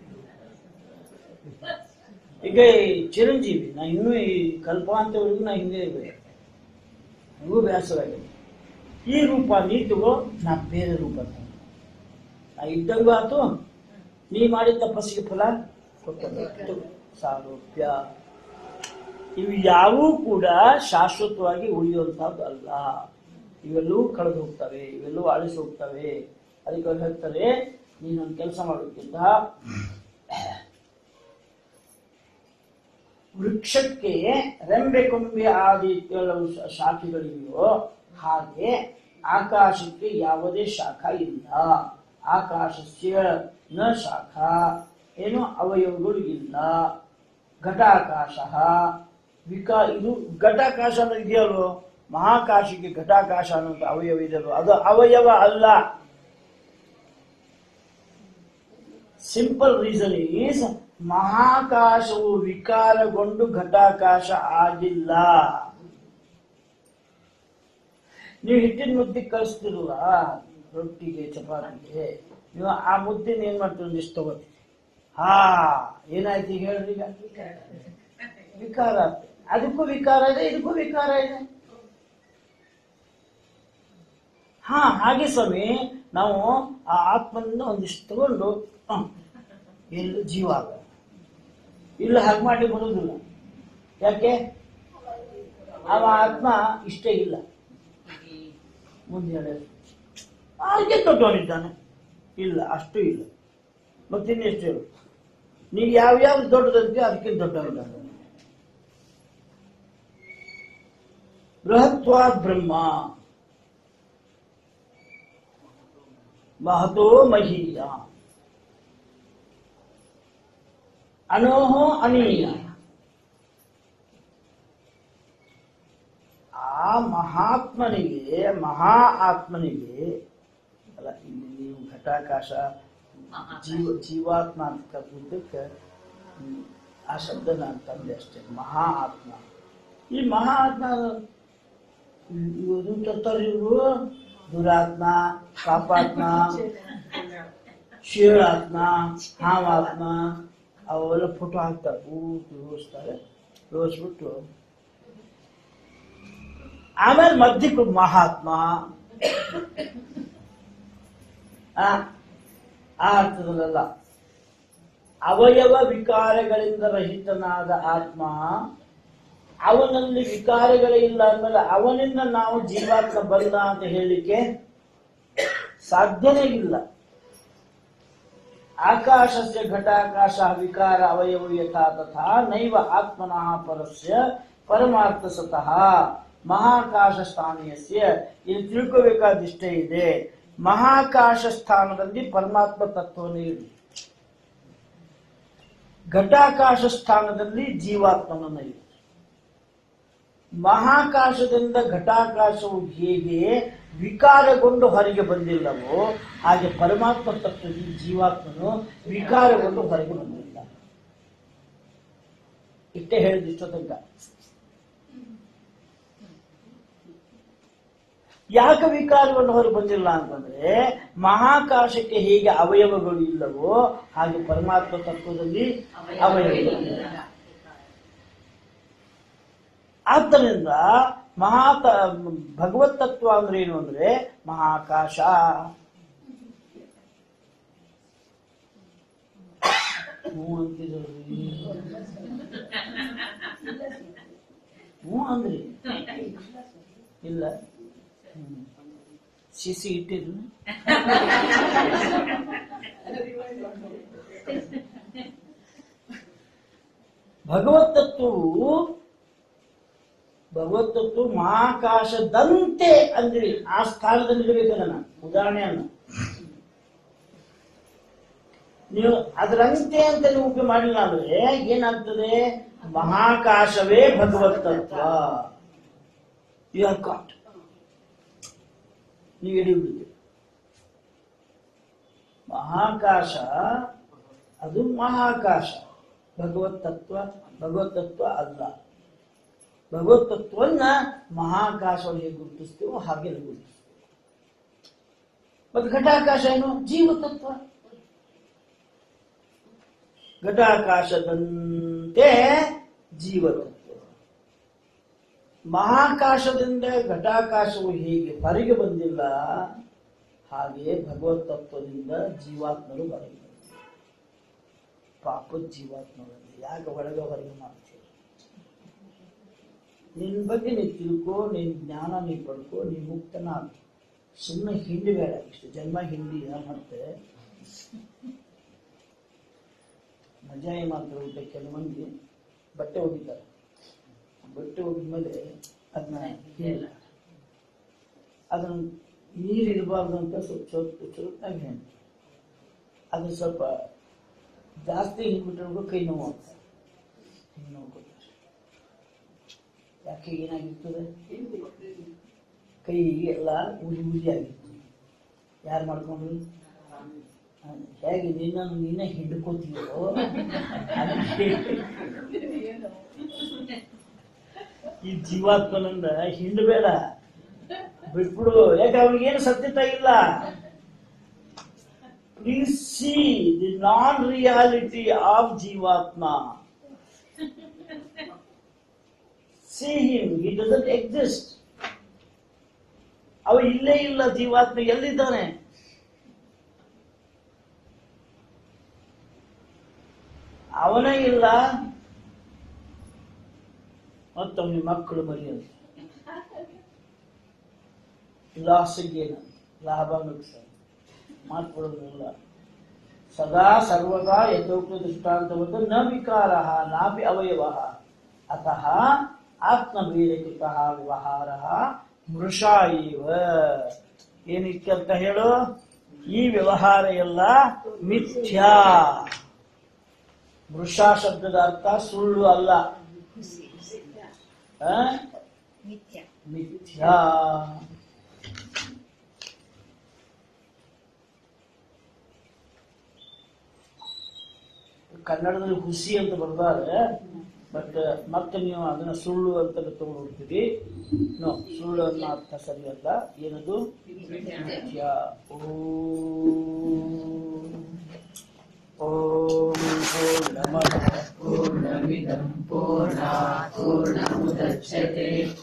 ಈಗ ಈ ಚಿರಂಜೀವಿ ನಾ ಇನ್ನೂ ಈ ಕಲ್ಪಾಂತವರೆಗೂ ನಾ ಹಿಂದೆ ಇರಬೇಕು ನನಗೂ ಬೇಸರವಾಗಿದೆ ಈ ರೂಪ ನೀ ತಗೋ ನಾ ಬೇರೆ ರೂಪ ತಗೋ. ನಾ ಇದ್ದಂಗೂ ಆತು ನೀ ಮಾಡಿದ ತಪಸ್ಸಿಗೆ ಫಲ ಕೊಟ್ಟಬೇಕು ಸಾರೂಪ್ಯ ಇವು ಯಾವೂ ಕೂಡ ಶಾಶ್ವತವಾಗಿ ಉಳಿಯುವಂತಹದ್ದು ಅಲ್ಲ ಇವೆಲ್ಲವೂ ಕಳೆದು ಹೋಗ್ತವೆ ಇವೆಲ್ಲವೂ ಅಳಿಸಿ ಹೋಗ್ತವೆ ಅದಕ್ಕೆ ಅವ್ರು ಹೇಳ್ತಾರೆ ನೀನೊಂದು ಕೆಲಸ ಮಾಡೋಕ್ಕಿಂತ ವೃಕ್ಷಕ್ಕೆ ರೆಂಬೆ ಕೊಂಬೆ ಆದಿ ಕೆಲವು ಶ- ಶಾಖೆಗಳಿವೆಯೋ ಹಾಗೆ ಆಕಾಶಕ್ಕೆ ಯಾವುದೇ ಶಾಖ ಇಲ್ಲ ಆಕಾಶಸ್ಯ ನ ಶಾಖ ಏನು ಅವಯವಗಳು ಇಲ್ಲ ಘಟಾಕಾಶ ವಿಕಾ ಇದು ಘಟಾಕಾಶ ಅನ್ನೋದು ಇದೆಯಲ್ಲೋ ಮಹಾಕಾಶಕ್ಕೆ ಘಟಾಕಾಶ ಅನ್ನೋದು ಅವಯವ ಇದೆಯಲ್ಲೋ ಅದು ಅವಯವ ಅಲ್ಲ ಸಿಂಪಲ್ ರೀಸನ್ ಈಸ್ ಮಹಾಕಾಶವು ವಿಕಾರಗೊಂಡು ಘಟಾಕಾಶ ಆಗಿಲ್ಲ ನೀವು ಹಿಟ್ಟಿನ ಮುದ್ದೆ ಕಳಿಸ್ತಿರಲ್ಲ ರೊಟ್ಟಿಗೆ ಚಪಾತಿಗೆ ನೀವು ಆ ಮುದ್ದೆನ ಏನ್ ಮಾಡ್ತೀರಿ ಒಂದಿಷ್ಟು ತಗೋತೀರಿ ಹಾ ಏನಾಯ್ತು ಈಗ ಹೇಳ್ರಿ ಈಗ ವಿಕಾರ ಆಗ್ತದೆ ಅದಕ್ಕೂ ವಿಕಾರ ಇದೆ ಇದಕ್ಕೂ ವಿಕಾರ ಇದೆ ಹಾ ಹಾಗೆ ಸ್ವಾಮಿ ನಾವು ಆ ಆತ್ಮನಿಂದ ಒಂದಿಷ್ಟು ತಗೊಂಡು ಹ್ಮ್, ಎಲ್ಲ ಜೀವ ಆಗ ಇಲ್ಲ ಹಾಗೆ ಮಾಡಿ ಬರೋದಿಲ್ಲ ಯಾಕೆ ಅವ ಆತ್ಮ ಇಷ್ಟೇ ಇಲ್ಲ ಮುಂದೆ ಹೇಳಿ ಅದಕ್ಕೆ ದೊಡ್ಡವನಿದ್ದಾನೆ ಇಲ್ಲ ಅಷ್ಟು ಇಲ್ಲ ಮತ್ತಿನ್ನೆಷ್ಟು ಹೇಳು ನೀವು ಯಾವ್ಯಾವ್ದು ದೊಡ್ಡದಂತೆ ಅದಕ್ಕಿಂತ ದೊಡ್ಡವನಿದ್ದಾನೆ ಬೃಹತ್ವಾದ್ ಬ್ರಹ್ಮ ಮಹತೋ ಮಹೀಯ ಅನೋಹೋ ಅನೀಯ ಆ ಮಹಾತ್ಮನಿಗೆ ಮಹಾ ಆತ್ಮನಿಗೆ ಅಲ್ಲ ಇಲ್ಲಿ ನೀವು ಘಟಾಕಾಶ ಜೀವ ಜೀವಾತ್ಮ ಅಂತ ಕರೆದಿದ್ದಕ್ಕೆ ಹ್ಮ್, ಆ ಶಬ್ದ ನಾನು ತಂದೆ ಅಷ್ಟೇ ಮಹಾ ಆತ್ಮ ಈ ಮಹಾ ಆತ್ಮ ಇವರು ತರ್ತಾರೆ ಇವರು ದುರಾತ್ಮ ಪಾಪಾತ್ಮ ಶಿವರಾತ್ಮ ಹಾವಾತ್ಮ ಅವೆಲ್ಲ ಫೋಟೋ ಹಾಕ್ತಾರೆ ಪೂರ್ತಿ ಓದಿಸ್ತಾರೆ ಓದಿಸ್ಬಿಟ್ಟು ಆಮೇಲೆ ಮಧ್ಯಕ್ಕೆ ಮಹಾತ್ಮ ಆ ಆ ಅರ್ಥದಲ್ಲ ಅವಯವ ವಿಕಾರಗಳಿಂದ ರಹಿತನಾದ ಆತ್ಮ ಅವನಲ್ಲಿ ವಿಕಾರಗಳೇ ಇಲ್ಲ ಅಂದ್ಮೇಲೆ ಅವನಿಂದ ನಾವು ಜೀವಾತ್ಮ ಬಂದ ಅಂತ ಹೇಳಲಿಕ್ಕೆ ಸಾಧ್ಯನೇ ಇಲ್ಲ ಆಕಾಶಸ್ಯ ಘಟಾಕಾಶ ವಿಕಾರ ಅವಯವ ಯಥಾ ತಥಾ ನೈವ ಆತ್ಮನಃ ಪರಸ್ಯ ಪರಮಾರ್ಥ ಸತಃ ಮಹಾಕಾಶ ಸ್ಥಾನೀಯಸ್ಯ ಇಲ್ಲಿ ತಿಳ್ಕೋಬೇಕಾದಿಷ್ಟೇ ಇದೆ ಮಹಾಕಾಶ ಸ್ಥಾನದಲ್ಲಿ ಪರಮಾತ್ಮ ತತ್ವನೇ ಇದೆ ಘಟಾಕಾಶ ಸ್ಥಾನದಲ್ಲಿ ಜೀವಾತ್ಮನನ್ನ ಇದೆ ಮಹಾಕಾಶದಿಂದ ಘಟಾಕಾಶವು ಹೇಗೆ ವಿಕಾರಗೊಂಡು ಹೊರಗೆ ಬಂದಿಲ್ಲವೋ ಹಾಗೆ ಪರಮಾತ್ಮ ತತ್ವದಲ್ಲಿ ಜೀವಾತ್ಮನು ವಿಕಾರಗೊಂಡು ಹೊರಗೆ ಬಂದಿಲ್ಲ ಇಷ್ಟೇ ಹೇಳಿದ ತನಕ ಯಾಕೆ ವಿಕಾರಗೊಂಡು ಹೊರಗೆ ಬಂದಿಲ್ಲ ಅಂತಂದ್ರೆ ಮಹಾಕಾಶಕ್ಕೆ ಹೇಗೆ ಅವಯವಗಳು ಇಲ್ಲವೋ ಹಾಗೆ ಪರಮಾತ್ಮ ತತ್ವದಲ್ಲಿ ಅವಯವಗಳು ಇಲ್ಲ. ಆದ್ದರಿಂದ ಮಹಾತ ಭಗವತ್ ತತ್ವ ಅಂದ್ರೆ ಏನು ಅಂದ್ರೆ ಮಹಾಕಾಶ ಹ್ಞೂ ಅಂತಿದ್ರಿ ಹ್ಞೂ ಅಂದ್ರಿ ಇಲ್ಲ ಹ್ಮ್. ಶಿಸಿ ಇಟ್ಟಿದ್ರು ಭಗವತ್ ತತ್ವವು ಭಗವತ್ ತತ್ವ ಮಹಾಕಾಶದಂತೆ ಅಂದ್ರಿ ಆ ಸ್ಥಾನದಲ್ಲಿ ಇರಬೇಕಲ್ಲ ನಾನು ಉದಾಹರಣೆಯನ್ನು ನೀವು ಅದರಂತೆ ಅಂತ ನೀವು ಉಪಯೋಗ ಮಾಡಿಲ್ಲ ಅಂದ್ರೆ ಏನಾಗ್ತದೆ ಮಹಾಕಾಶವೇ ಭಗವತ್ ತತ್ವ ಯು ಆರ್ ಕಾಟ್ ನೀವು ಹಿಡಿಯುವುದು ಮಹಾಕಾಶ ಅದು ಮಹಾಕಾಶ ಭಗವತ್ ತತ್ವ ಭಗವತ್ ತತ್ವ ಅಲ್ಲ ಭಗವತ್ ತತ್ವನ್ನ ಮಹಾಕಾಶವನ್ನು ಹೇಗೆ ಗುರುತಿಸ್ತೀವೋ ಹಾಗೆ ನಾವು ಗುರುತಿಸ್ತೀವಿ ಮತ್ತು ಘಟಾಕಾಶ ಏನು ಜೀವ ತತ್ವ ಘಟಾಕಾಶದಂತೆ ಜೀವ ತತ್ವ ಮಹಾಕಾಶದಿಂದ ಘಟಾಕಾಶವು ಹೇಗೆ ಹೊರಗೆ ಬಂದಿಲ್ಲ ಹಾಗೆ ಭಗವತ್ ತತ್ವದಿಂದ ಜೀವಾತ್ಮರು ಹೊರಗೆ ಬಂದಿಲ್ಲ ಪಾಪದ ಜೀವಾತ್ಮರಲ್ಲಿ ಯಾಕೆ ಒಳಗೆ ಹೊರಗೆ ಮಾಡ್ತೀವಿ ನಿನ್ ಬಗ್ಗೆ ನೀ ತಿಳ್ಕೊ ನಿನ್ ಜ್ಞಾನ ನೀ ಪಡ್ಕೊ ನೀ ಮುಕ್ತನಾಗ ಸುಮ್ಮನೆ ಹಿಂಡಿ ಬೇಡ ಇಷ್ಟು ಜನ್ಮ ಹಿಂಡಿ ಮತ್ತೆ ಮಜಾ ಏನ್ ಮಾಡ್ತಾರೆ ಊಟ ಕೆಲವು ಮಂದಿ ಬಟ್ಟೆ ಒಗಿತಾರೆ ಬಟ್ಟೆ ಒಗಿದ್ಮೇಲೆ ಅದನ್ನ ಇಲ್ಲ ಅದನ್ನ ನೀರು ಇರಬಾರ್ದು ಅಂತ ಸ್ವಲ್ಪ ಸ್ವಲ್ಪ ಚುರುಕಾಗಿ ಹೆಣ್ಣು ಅದು ಸ್ವಲ್ಪ ಜಾಸ್ತಿ ಹಿಂಡ್ಬಿಟ್ರೆ ಕೈ ನೋವು ಆಗ್ತದೆ ಹಿಂಗೆ ನೋವು ಕೊಡ್ತಾರೆ ಯಾಕೆ ಏನಾಗಿರ್ತದೆ ಕೈ ಎಲ್ಲ ಉರಿ ಉರಿ ಆಗಿತ್ತು ಯಾರು ಮಾಡ್ಕೊಂಡ್ರು ಹ, ಹೇಗೆ ನಿನ್ನನ್ನು ನೀನೇ ಹಿಡ್ಕೋತೀವೋ ಅದಕ್ಕೆ ಈ ಜೀವಾತ್ಮನಿಂದ ಹಿಂಡಬೇಡ ಬಿಟ್ಬಿಡು ಯಾಕೆ ಅವ್ನಿಗೇನು ಸತ್ಯತೆ ಇಲ್ಲ please see the non reality of jivatma see him he doesn't exist ಅವ ಇಲ್ಲೇ ಇಲ್ಲ ಜೀವಾತ್ಮ ಎಲ್ಲಿದ್ದಾನೆ ಅವನೇ ಇಲ್ಲ ಮತ್ತೊಮ್ಮೆ ಮಕ್ಕಳು ಮರಿ ಅಂತ ಲಾಸಿಗೆ ಲಾಭ ನುಕ್ಸಾನ್ ಮಾತ್ಕೊಡೋದಿಲ್ಲ ಸದಾ ಸರ್ವದಾ ಯಥೋಕ್ತ ದೃಷ್ಟಾಂತವತ್ತು ನ ವಿಕಾರ ನಾಪಿ ಅವಯವ ಅತಃ ಆತ್ಮಭೇದಕೃತ ವ್ಯವಹಾರ ಮೃಷಾ ಇವ ಏನಿಕ್ಕೆ ಅಂತ ಹೇಳು ಈ ವ್ಯವಹಾರ ಎಲ್ಲ ಮಿಥ್ಯಾ ಮೃಷಾ ಶಬ್ದದ ಅರ್ಥ ಸುಳ್ಳು ಅಲ್ಲ ಆ? ನಿತ್ಯ ಮಿಥ್ಯಾ ಕನ್ನಡದಲ್ಲಿ ಹುಸಿ ಅಂತ ಬರ್ತಾರೆ ಬಟ್ ಮತ್ತೆ ನೀವು ಅದನ್ನ ಸುಳ್ಳು ಅಂತ ತಗೊಂಡು ಹೋಗ್ತೀರಿ ನೋ ಸುಳ್ಳು ಅನ್ನೋ ಅರ್ಥ ಸರಿಯಲ್ಲ ಏನದು ಮಿಥ್ಯಾ ಓಂ ಓಂ ಪೂರ್ಣಮದ पूर्णमिदं पूर्णात् पूर्णमुदच्यते